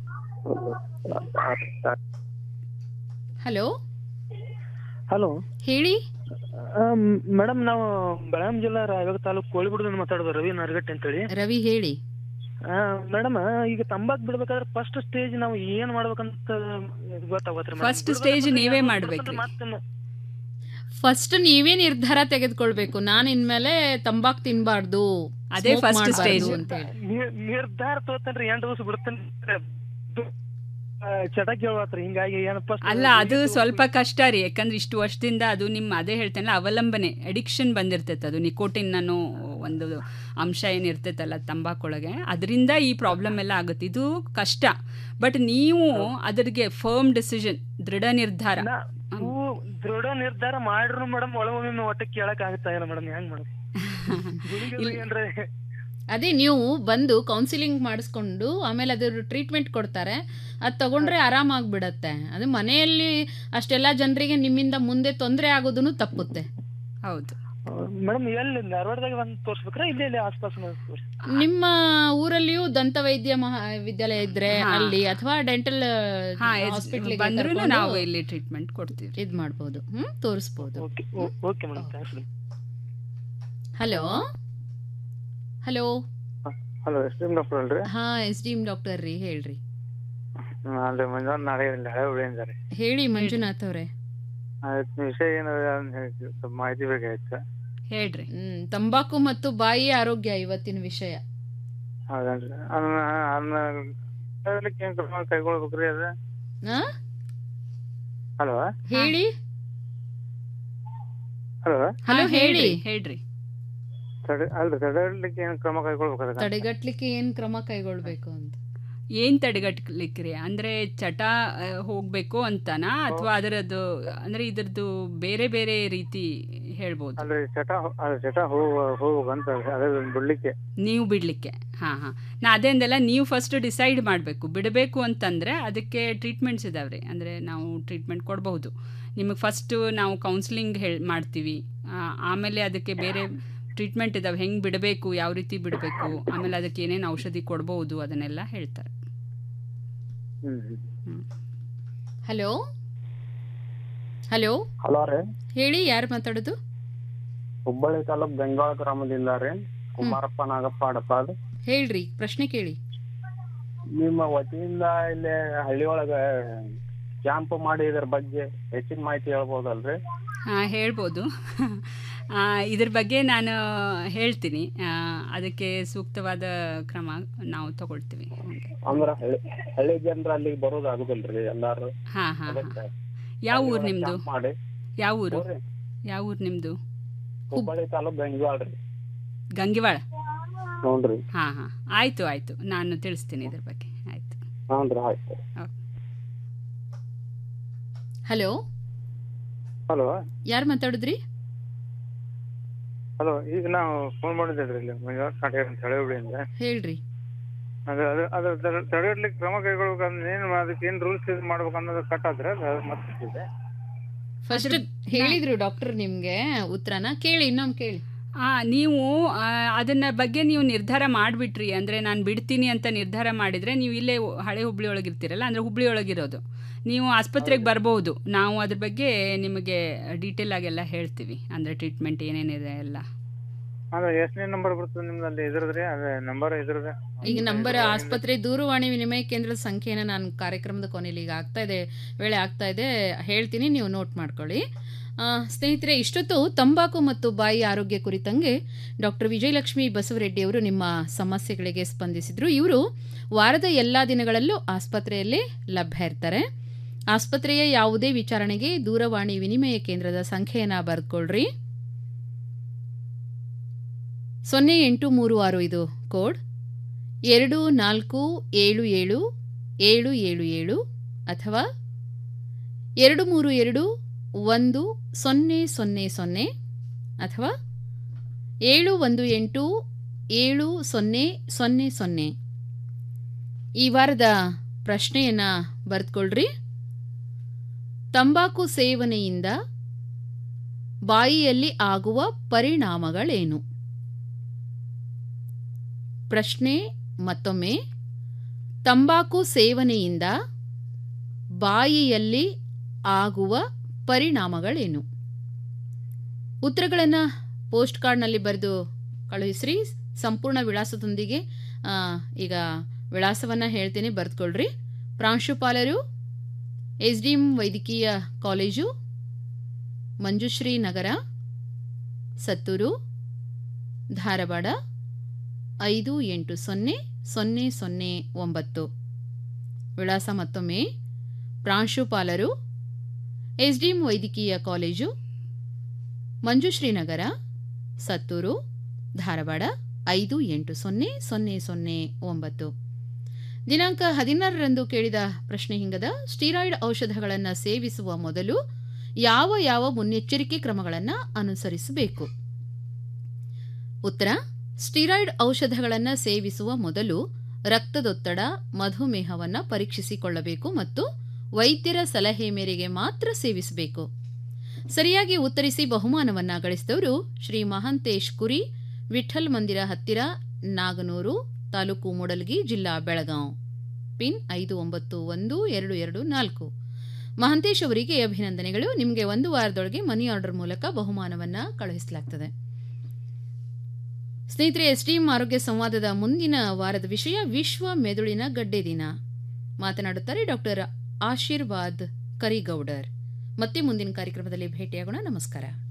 ಹಲೋ ಹಲೋ ಹೇಳಿ ಮೇಡಮ್ ನಾವು ಬೆಳಗಾಂ ಜಿಲ್ಲಾ ರಾಯಬಾಗ ತಾಲೂಕು ಕೋಳಿಗುಡದಿಂದ ಮಾತಾಡೋದು ರವಿ ನರ್ಗಟ್ಟಿ ಅಂತೇಳಿ ರವಿ ಹೇಳಿ ಮೇಡಮ್ ಈಗ ತಂಬಾಕ್ ಬಿಡ್ಬೇಕಾದ್ರೆ ಫಸ್ಟ್ ಸ್ಟೇಜ್ ನಾವು ಏನ್ ಮಾಡ್ಬೇಕಂತ ಗೊತ್ತಾಗತ್ರಿ ಫಸ್ಟ್ ಸ್ಟೇಜ್ ನೀವೇ ಮಾಡ್ಬೇಕ್ರಿ ಫಸ್ಟ್ ನೀವೇ ನಿರ್ಧಾರ ತೆಗೆದುಕೊಳ್ಬೇಕು ನಾನು ಇನ್ಮೇಲೆ ತಂಬಾಕ್ ತಿನ್ಬಾರ್ದು ಅದೇ smoke first ಮಾಡ್ಬಾರ್ದು stage. ಅಂತೇಳಿ ನಿರ್- ನಿರ್ಧಾರ ತಗೋತೇನ್ರಿ ಎಂಟು ದಿವಸ ಬಿಡ್ತೇನೆ ಚಟಕ್ ಹೇಳ್ವಾತ್ರಿ ಹಿಂಗಾಗಿ ಏನಪ್ಪ ಅಲ್ಲ ಅದು ಸ್ವಲ್ಪ ಕಷ್ಟ ರೀ ಯಾಕಂದ್ರೆ ಇಷ್ಟು ವರ್ಷದಿಂದ ಅದು ನಿಮ್ಮ ಅದೇ ಹೇಳ್ತೇನಲ್ಲ ಅವಲಂಬನೆ ಅಡಿಕ್ಷನ್ ಬಂದಿರ್ತೈತೆ ಅದು ನಿಕೋಟಿನ್ ಅನ್ನೋ ಒಂದು ಅಂಶ ಏನಿರ್ತೈತಲ್ಲ ತಂಬಾಕೊಳಗೆ ಅದರಿಂದ ಈ ಪ್ರಾಬ್ಲಮ್ ಎಲ್ಲ ಆಗುತ್ತೆ ಇದು ಕಷ್ಟ ಬಟ್ ನೀವು ಅದ್ರಿಗೆ ಫರ್ಮ್ ಡಿಸಿಷನ್ ದೃಢ ನಿರ್ಧಾರ ನೀವು ದೃಢ ನಿರ್ಧಾರ ಮಾಡ್ರು ಮೇಡಮ್ ಒಳಗೊಮ್ಮೆ ಒಟ್ಟ ಕೇಳಕ್ ಆಗ್ತಾ ಇಲ್ಲ ಮೇಡಮ್ ಹೆಂಗ್ ಮೇಡಮ್ ಅದೇ ನೀವು ಬಂದು ಕೌನ್ಸಿಲಿಂಗ್ ಮಾಡಿಸ್ಕೊಂಡು ಆಮೇಲೆ ಅದ್ರ ಟ್ರೀಟ್ಮೆಂಟ್ ಕೊಡ್ತಾರೆ ಅದು ತಗೊಂಡ್ರೆ ಆರಾಮಾಗ್ಬಿಡತ್ತೆ ಅದು ಮನೆಯಲ್ಲಿ ಅಷ್ಟೆಲ್ಲ ಜನರಿಗೆ ನಿಮ್ಮಿಂದ ಮುಂದೆ ತೊಂದರೆ ಆಗೋದನ್ನು ತಪ್ಪುತ್ತೆ ಹೌದು ಮೇಡಮ್ ಎಲ್ಲಿ ಧಾರವಾಡದಾಗ ಬಂದು ತೋರ್ಸ್ಬೇಕ್ರಾ ಇಲ್ಲೇ ಇಲ್ಲಿ ಆಸ್ಪಾಸ್ ನಿಮ್ಮ ಊರಲ್ಲಿಯೂ ದಂತ ವೈದ್ಯ ಮಹಾವಿದ್ಯಾಲಯ ಇದ್ರೆ ಹಾ. ಅಲ್ಲಿ ಅಥವಾ ಡೆಂಟಲ್ ಹಾ ಹಾಸ್ಪಿಟ್ಲ್ ಬಂದ್ರೂ ನಾವು ಇಲ್ಲಿ ಟ್ರೀಟ್ಮೆಂಟ್ ಕೊಡ್ತೀವಿ ಇದ್ ಮಾಡ್ಬೋದು ಹ್ಮ್ ತೋರಿಸ್ಬೋದು okay madam thanks hello hello hello S D doctor ಅಲ್ರಿ ಹಾ ಎಸ್ ಡಿ ಎಂ ಡಾಕ್ಟರ್ ರೀ ಹೇಳ್ರಿ ಹ್ಮ್, ಅಲ್ರಿ ಮಂಜುನಾಥ್ ನಾಳೆ ಇಲ್ಲಿ ಹಳೆ ಹುಳಿಯಿಂದ ರೀ ಹೇಳಿ ಮಂಜುನಾಥ್ ಅವ್ರೆ ಆಯ್ತು ವಿಷಯ ಏನು ಅಂತ ಹೇಳಿ ಸ್ವಲ್ಪ ಮಾಹಿತಿ ಬೇಕಾಗಿತ್ತು ಹೇಳ್ರಿ ಹ್ಮ್ ತಂಬಾಕು ಮತ್ತು ಬಾಯಿ ಆರೋಗ್ಯ ಇವತ್ತಿನ ವಿಷಯ ಹೌದನ್ರಿ ಅದನ್ನ ಅದನ್ನ ತಗೊಳ್ಲಿಕ್ಕೆ ಏನ್ ಕ್ರಮ ಕೈಗೊಳ್ಬೇಕ್ರಿ ಅದ ಆ? ಹಲೋ ಹೇಳಿ ಹಲೋ ಹಲೋ ಹೇಳಿ ಹೇಳ್ರಿ ತಡೆ ಅಲ್ರಿ ತಡೆಯಲಿಕ್ಕೆ ಏನ್ ಕ್ರಮ ಕೈಗೊಳ್ಬೇಕು ಅದಕ್ಕೆ ತಡೆಗಟ್ಲಿಕ್ಕೆ ಏನ್ ಕ್ರಮ ಕೈಗೊಳ್ಬೇಕು ಅಂತ ಏನ್ ತಡೆಗಟ್ಲಿಕ್ರಿ ಅಂದ್ರೆ ಚಟ ಆ, ಹೋಗ್ಬೇಕು ಅಂತನಾ ಅಥವಾ ಅದರದ್ದು ಅಂದ್ರೆ ಇದ್ರದ್ದು ಬೇರೆ ಬೇರೆ ರೀತಿ ಹೇಳ್ಬೋದು ಅಲ್ರಿ ಚಟ ಹೋ- ಅದ್ ಚಟ ಹೋಗ ಹೋಗ್ಬೇಕಂತ ಅದೇ ಬಿಡ್ಲಿಕ್ಕೆ ನೀವು ಬಿಡ್ಲಿಕ್ಕೆ ಹಾ ಹಾ ನಾ ಅದೇ ಅಂದೆಲ್ಲ ನೀವು ಫಸ್ಟ್ ಡಿಸೈಡ್ ಮಾಡಬೇಕು ಬಿಡಬೇಕು ಅಂತಂದ್ರೆ ಅದಕ್ಕೆ ಟ್ರೀಟ್ಮೆಂಟ್ಸ್ ಇದಾವ್ರಿ ಅಂದ್ರೆ ನಾವು ಟ್ರೀಟ್ಮೆಂಟ್ ಕೊಡಬಹುದು ನಿಮಗೆ ಫಸ್ಟ್ ನಾವು ಕೌನ್ಸಿಲಿಂಗ್ ಹೇಳ್ ಮಾಡ್ತೀವಿ ಆ, ಆಮೇಲೆ ಅದಕ್ಕೆ ಬೇರೆ ಟ್ರೀಟ್ಮೆಂಟ್ ಇದಾವೆ ಹೆಂಗೆ ಬಿಡಬೇಕು ಯಾವ ರೀತಿ ಬಿಡಬೇಕು ಆಮೇಲೆ ಅದಕ್ಕೆ ಏನೇನು ಔಷಧಿ ಕೊಡ್ಬೋದು ಅದನ್ನೆಲ್ಲ ಹೇಳ್ತಾರೆ ಹಲೋ ಹಲೋ ಹಲೋ ರೀ ಹೇಳಿ ಯಾರು ಮಾತಾಡೋದು ಹುಬ್ಬಳ್ಳಿ ತಾಲೂಕ್ ಬೆಂಗಾಳ ಗ್ರಾಮದಿಂದ ರೀ ಕುಮಾರಪ್ಪ ನಾಗಪ್ಪ ಅಡಪಾದ್ ಹೇಳ್ರಿ ಪ್ರಶ್ನೆ ಕೇಳಿ ನಿಮ್ಮ ವತಿಯಿಂದ ಇಲ್ಲಿ ಹಳ್ಳಿ ಒಳಗ ಕ್ಯಾಂಪ್ ಮಾಡಿ ಇದ್ರ ಬಗ್ಗೆ ಹೆಚ್ಚಿನ ಮಾಹಿತಿ ಹೇಳ್ಬೋದಲ್ರಿ ಹಾಂ ಹೇಳ್ಬೋದು ಆ, ಇದ್ರ ಬಗ್ಗೆ ನಾನು ಹೇಳ್ತೀನಿ ಆ, ಅದಕ್ಕೆ ಸೂಕ್ತವಾದ ಕ್ರಮ ನಾವು ತಗೊಳ್ತೀವಿ ಅಂದ್ರ ಹಳ್ಳಿ ಹಳ್ಳಿ ಜನರು ಅಲ್ಲಿಗೆ ಬರೋದು ಆಗುದಿಲ್ರಿ ಎಲ್ಲಾರು ಹಾಂ ಹಾಂ ಅದಕ್ಕೆ ಯಾವ ಅಲ್ಲಿ ಊರು ಒಳಗ್ ನಿಮ್ಮದು camp ಮಾಡಿ ಯಾವ ಊರು ಊರ್ರಿ? ಯಾವ ಊರು ನಿಮ್ಮದು ಹುಬ್ಬಳ್ಳಿ ತಾಲೂಕ್ ಬೆಂಗಾಳ ರೀ ಗಂಗಿವಾಳ ಹ್ಞೂನ್ರಿ ಹಾಂ ಹಾಂ ಆಯಿತು ಆಯಿತು ನಾನು ತಿಳಿಸ್ತೀನಿ ಇದ್ರ ಬಗ್ಗೆ ಆಯಿತು ಹ್ಞೂನ್ರಿ ಆಯ್ತು ಹಲೋ ಹಲೋ ಯಾರು ಮಾತಾಡಿದ್ರಿ ಹಲೋ ಈಗ ನಾವು ಫೋನ್ ಮಾಡಿದ್ದೇವೆ ಇಲ್ಲಿ ಮಂಜುನಾಥ್ ನಾಟಕ ಅಂತ ಹಳೆ ಹುಳಿಯಿಂದ ಹೇಳ್ರಿ ಅದು ಅದು ಅದು ತಡೆ- ತಡೆಗಟ್ಲಿಕ್ಕೆ ಕ್ರಮ ಕೈಗೊಳ್ಬೇಕಂದ್ರೆ ಏನು ಅದಕ್ಕೆ ಏನು ರೂಲ್ಸ್ ಇದು ಮಾಡ್ಬೇಕು ಅನ್ನೋದು ಕಟ್ ಆದ್ರೆ ಅದು ಮತ್ತೆ ಫಸ್ಟ್ ಹೇಳಿದ್ರು ಡಾಕ್ಟರ್ ನಿಮ್ಗೆ ಉತ್ತರನ ಕೇಳಿ ಇನ್ನೊಮ್ಮೆ ಕೇಳಿ ಆ, ನೀವು ಆ, ಅದನ್ನ ಬಗ್ಗೆ ನೀವು ನಿರ್ಧಾರ ಮಾಡಿಬಿಟ್ರಿ ಅಂದರೆ ನಾನು ಬಿಡ್ತೀನಿ ಅಂತ ನಿರ್ಧಾರ ಮಾಡಿದರೆ ನೀವು ಇಲ್ಲೇ ಹಳೆ ಹುಬ್ಳಿ ಒಳಗಿರ್ತೀರಲ್ಲ ಅಂದರೆ ಹುಬ್ಳಿ ಒಳಗಿರೋದು ನೀವು ಆಸ್ಪತ್ರೆಗೆ ಬರ್ಬೋದು ನಾವು ಅದ್ರ ಬಗ್ಗೆ ನಿಮಗೆ ಡೀಟೇಲ್ ಆಗೆಲ್ಲ ಹೇಳ್ತೀವಿ ಅಂದರೆ ಟ್ರೀಟ್ಮೆಂಟ್ ಏನೇನಿದೆ ಎಲ್ಲ ಅದು ಎಷ್ಟನೇ ನಂಬರ್ ಬರ್ತದೆ ನಿಮ್ದು ಇದ್ರದ್ರಿ ಅದೇ ನಂಬರ್ ಇದ್ರದ್ರಿ ಈಗ ನಂಬರ್ ಆಸ್ಪತ್ರೆ ದೂರವಾಣಿ ವಿನಿಮಯ ಕೇಂದ್ರದ ಸಂಖ್ಯೆನ ನಾನು ಕಾರ್ಯಕ್ರಮದ ಕೊನೆಯಲ್ಲಿ ಈಗ ಆಗ್ತಾ ಇದೆ ವೇಳೆ ಆಗ್ತಾ ಇದೆ ಹೇಳ್ತೀನಿ ನೀವು ನೋಟ್ ಮಾಡ್ಕೊಳ್ಳಿ ಆ, ಸ್ನೇಹಿತರೆ ಇಷ್ಟೊತ್ತು ತಂಬಾಕು ಮತ್ತು ಬಾಯಿ ಆರೋಗ್ಯ ಕುರಿತಂಗೆ ಡಾಕ್ಟರ್ ವಿಜಯಲಕ್ಷ್ಮಿ ಬಸವರೆಡ್ಡಿ ಅವರು ನಿಮ್ಮ ಸಮಸ್ಯೆಗಳಿಗೆ ಸ್ಪಂದಿಸಿದ್ರು ಇವರು ವಾರದ ಎಲ್ಲ ದಿನಗಳಲ್ಲೂ ಆಸ್ಪತ್ರೆಯಲ್ಲಿ ಲಭ್ಯ ಇರ್ತಾರೆ ಆಸ್ಪತ್ರೆಯ ಯಾವುದೇ ವಿಚಾರಣೆಗೆ ದೂರವಾಣಿ ವಿನಿಮಯ ಕೇಂದ್ರದ ಸಂಖ್ಯೆಯನ್ನು ಬರೆದುಕೊಳ್ರಿ ಸೊನ್ನೆ ಎಂಟು ಮೂರು ಆರು ಇದು ಕೋಡ್ ಎರಡು ನಾಲ್ಕು ಏಳು ಏಳು ಏಳು ಏಳು ಏಳು ಅಥವಾ ಎರಡು ಮೂರು ಎರಡು ಒಂದು ಸೊನ್ನೆ ಸೊನ್ನೆ ಸೊನ್ನೆ ಅಥವಾ ಏಳು ಒಂದು ಎಂಟು ಏಳು ಸೊನ್ನೆ ಸೊನ್ನೆ ಸೊನ್ನೆ ಈ ವಾರದ ಪ್ರಶ್ನೆಯನ್ನು ಬರೆದುಕೊಳ್ರಿ ತಂಬಾಕು ಸೇವನೆಯಿಂದ ಬಾಯಿಯಲ್ಲಿ ಆಗುವ ಪರಿಣಾಮಗಳೇನು ಪ್ರಶ್ನೆ ಮತ್ತೊಮ್ಮೆ ತಂಬಾಕು ಸೇವನೆಯಿಂದ ಬಾಯಿಯಲ್ಲಿ ಆಗುವ ಪರಿಣಾಮಗಳೇನು ಉತ್ತರಗಳನ್ನು ಪೋಸ್ಟ್ ಕಾರ್ಡ್ನಲ್ಲಿ ಬರೆದು ಕಳುಹಿಸ್ರಿ ಸಂಪೂರ್ಣ ವಿಳಾಸದೊಂದಿಗೆ ಆ, ಈಗ ವಿಳಾಸವನ್ನು ಹೇಳ್ತೀನಿ ಬರೆದುಕೊಳ್ರಿ ಪ್ರಾಂಶುಪಾಲರು ಎಸ್ ಡಿ ಎಂ ವೈದ್ಯಕೀಯ ಕಾಲೇಜು ಮಂಜುಶ್ರೀ ನಗರ ಸತ್ತೂರು ಧಾರವಾಡ ಐದು ಎಂಟು ಸೊನ್ನೆ ಸೊನ್ನೆ ಸೊನ್ನೆ ಒಂಬತ್ತು ವಿಳಾಸ ಮತ್ತೊಮ್ಮೆ ಪ್ರಾಂಶುಪಾಲರು ಎಸ್ ಡಿ ಎಂ ವೈದ್ಯಕೀಯ ಕಾಲೇಜು ಮಂಜುಶ್ರೀನಗರ ಸತ್ತೂರು ಧಾರವಾಡ ಐದು ಎಂಟು ಸೊನ್ನೆ ಸೊನ್ನೆ ಸೊನ್ನೆ ಒಂಬತ್ತು ದಿನಾಂಕ ಹದಿನಾರರಂದು ಕೇಳಿದ ಪ್ರಶ್ನೆ ಹಿಂಗದ ಸ್ಟೀರಾಯ್ಡ್ ಔಷಧಗಳನ್ನು ಸೇವಿಸುವ ಮೊದಲು ಯಾವ ಯಾವ ಮುನ್ನೆಚ್ಚರಿಕೆ ಕ್ರಮಗಳನ್ನು ಅನುಸರಿಸಬೇಕು ಉತ್ತರ ಸ್ಟಿರಾಯ್ಡ್ ಔಷಧಗಳನ್ನು ಸೇವಿಸುವ ಮೊದಲು ರಕ್ತದೊತ್ತಡ ಮಧುಮೇಹವನ್ನು ಪರೀಕ್ಷಿಸಿಕೊಳ್ಳಬೇಕು ಮತ್ತು ವೈದ್ಯರ ಸಲಹೆ ಮೇರೆಗೆ ಮಾತ್ರ ಸೇವಿಸಬೇಕು ಸರಿಯಾಗಿ ಉತ್ತರಿಸಿ ಬಹುಮಾನವನ್ನ ಗಳಿಸಿದವರು ಶ್ರೀ ಮಹಾಂತೇಶ್ ಕುರಿ ವಿಠಲ್ ಮಂದಿರ ಹತ್ತಿರ ನಾಗನೂರು ತಾಲೂಕು ಮೂಡಲಗಿ ಜಿಲ್ಲಾ ಬೆಳಗಾಂ ಪಿನ್ ಐದು ಒಂಬತ್ತು ಒಂದು ಎರಡು ಎರಡು ನಾಲ್ಕು ಮಹಂತೇಶ್ ಅವರಿಗೆ ಅಭಿನಂದನೆಗಳು ನಿಮಗೆ ಒಂದು ವಾರದೊಳಗೆ ಮನಿ ಆರ್ಡರ್ ಮೂಲಕ ಬಹುಮಾನವನ್ನ ಕಳುಹಿಸಲಾಗ್ತದೆ ಸ್ನೇಹಿತರೆ ಎಸ್ಡಿಎಂ ಆರೋಗ್ಯ ಸಂವಾದದ ಮುಂದಿನ ವಾರದ ವಿಷಯ ವಿಶ್ವ ಮೆದುಳಿನ ಗಡ್ಡೆ ದಿನ ಮಾತನಾಡುತ್ತಾರೆ ಡಾಕ್ಟರ್ ಆಶೀರ್ವಾದ್ ಕರಿಗೌಡರ್ ಮತ್ತೆ ಮುಂದಿನ ಕಾರ್ಯಕ್ರಮದಲ್ಲಿ ಭೇಟಿಯಾಗೋಣ ನಮಸ್ಕಾರ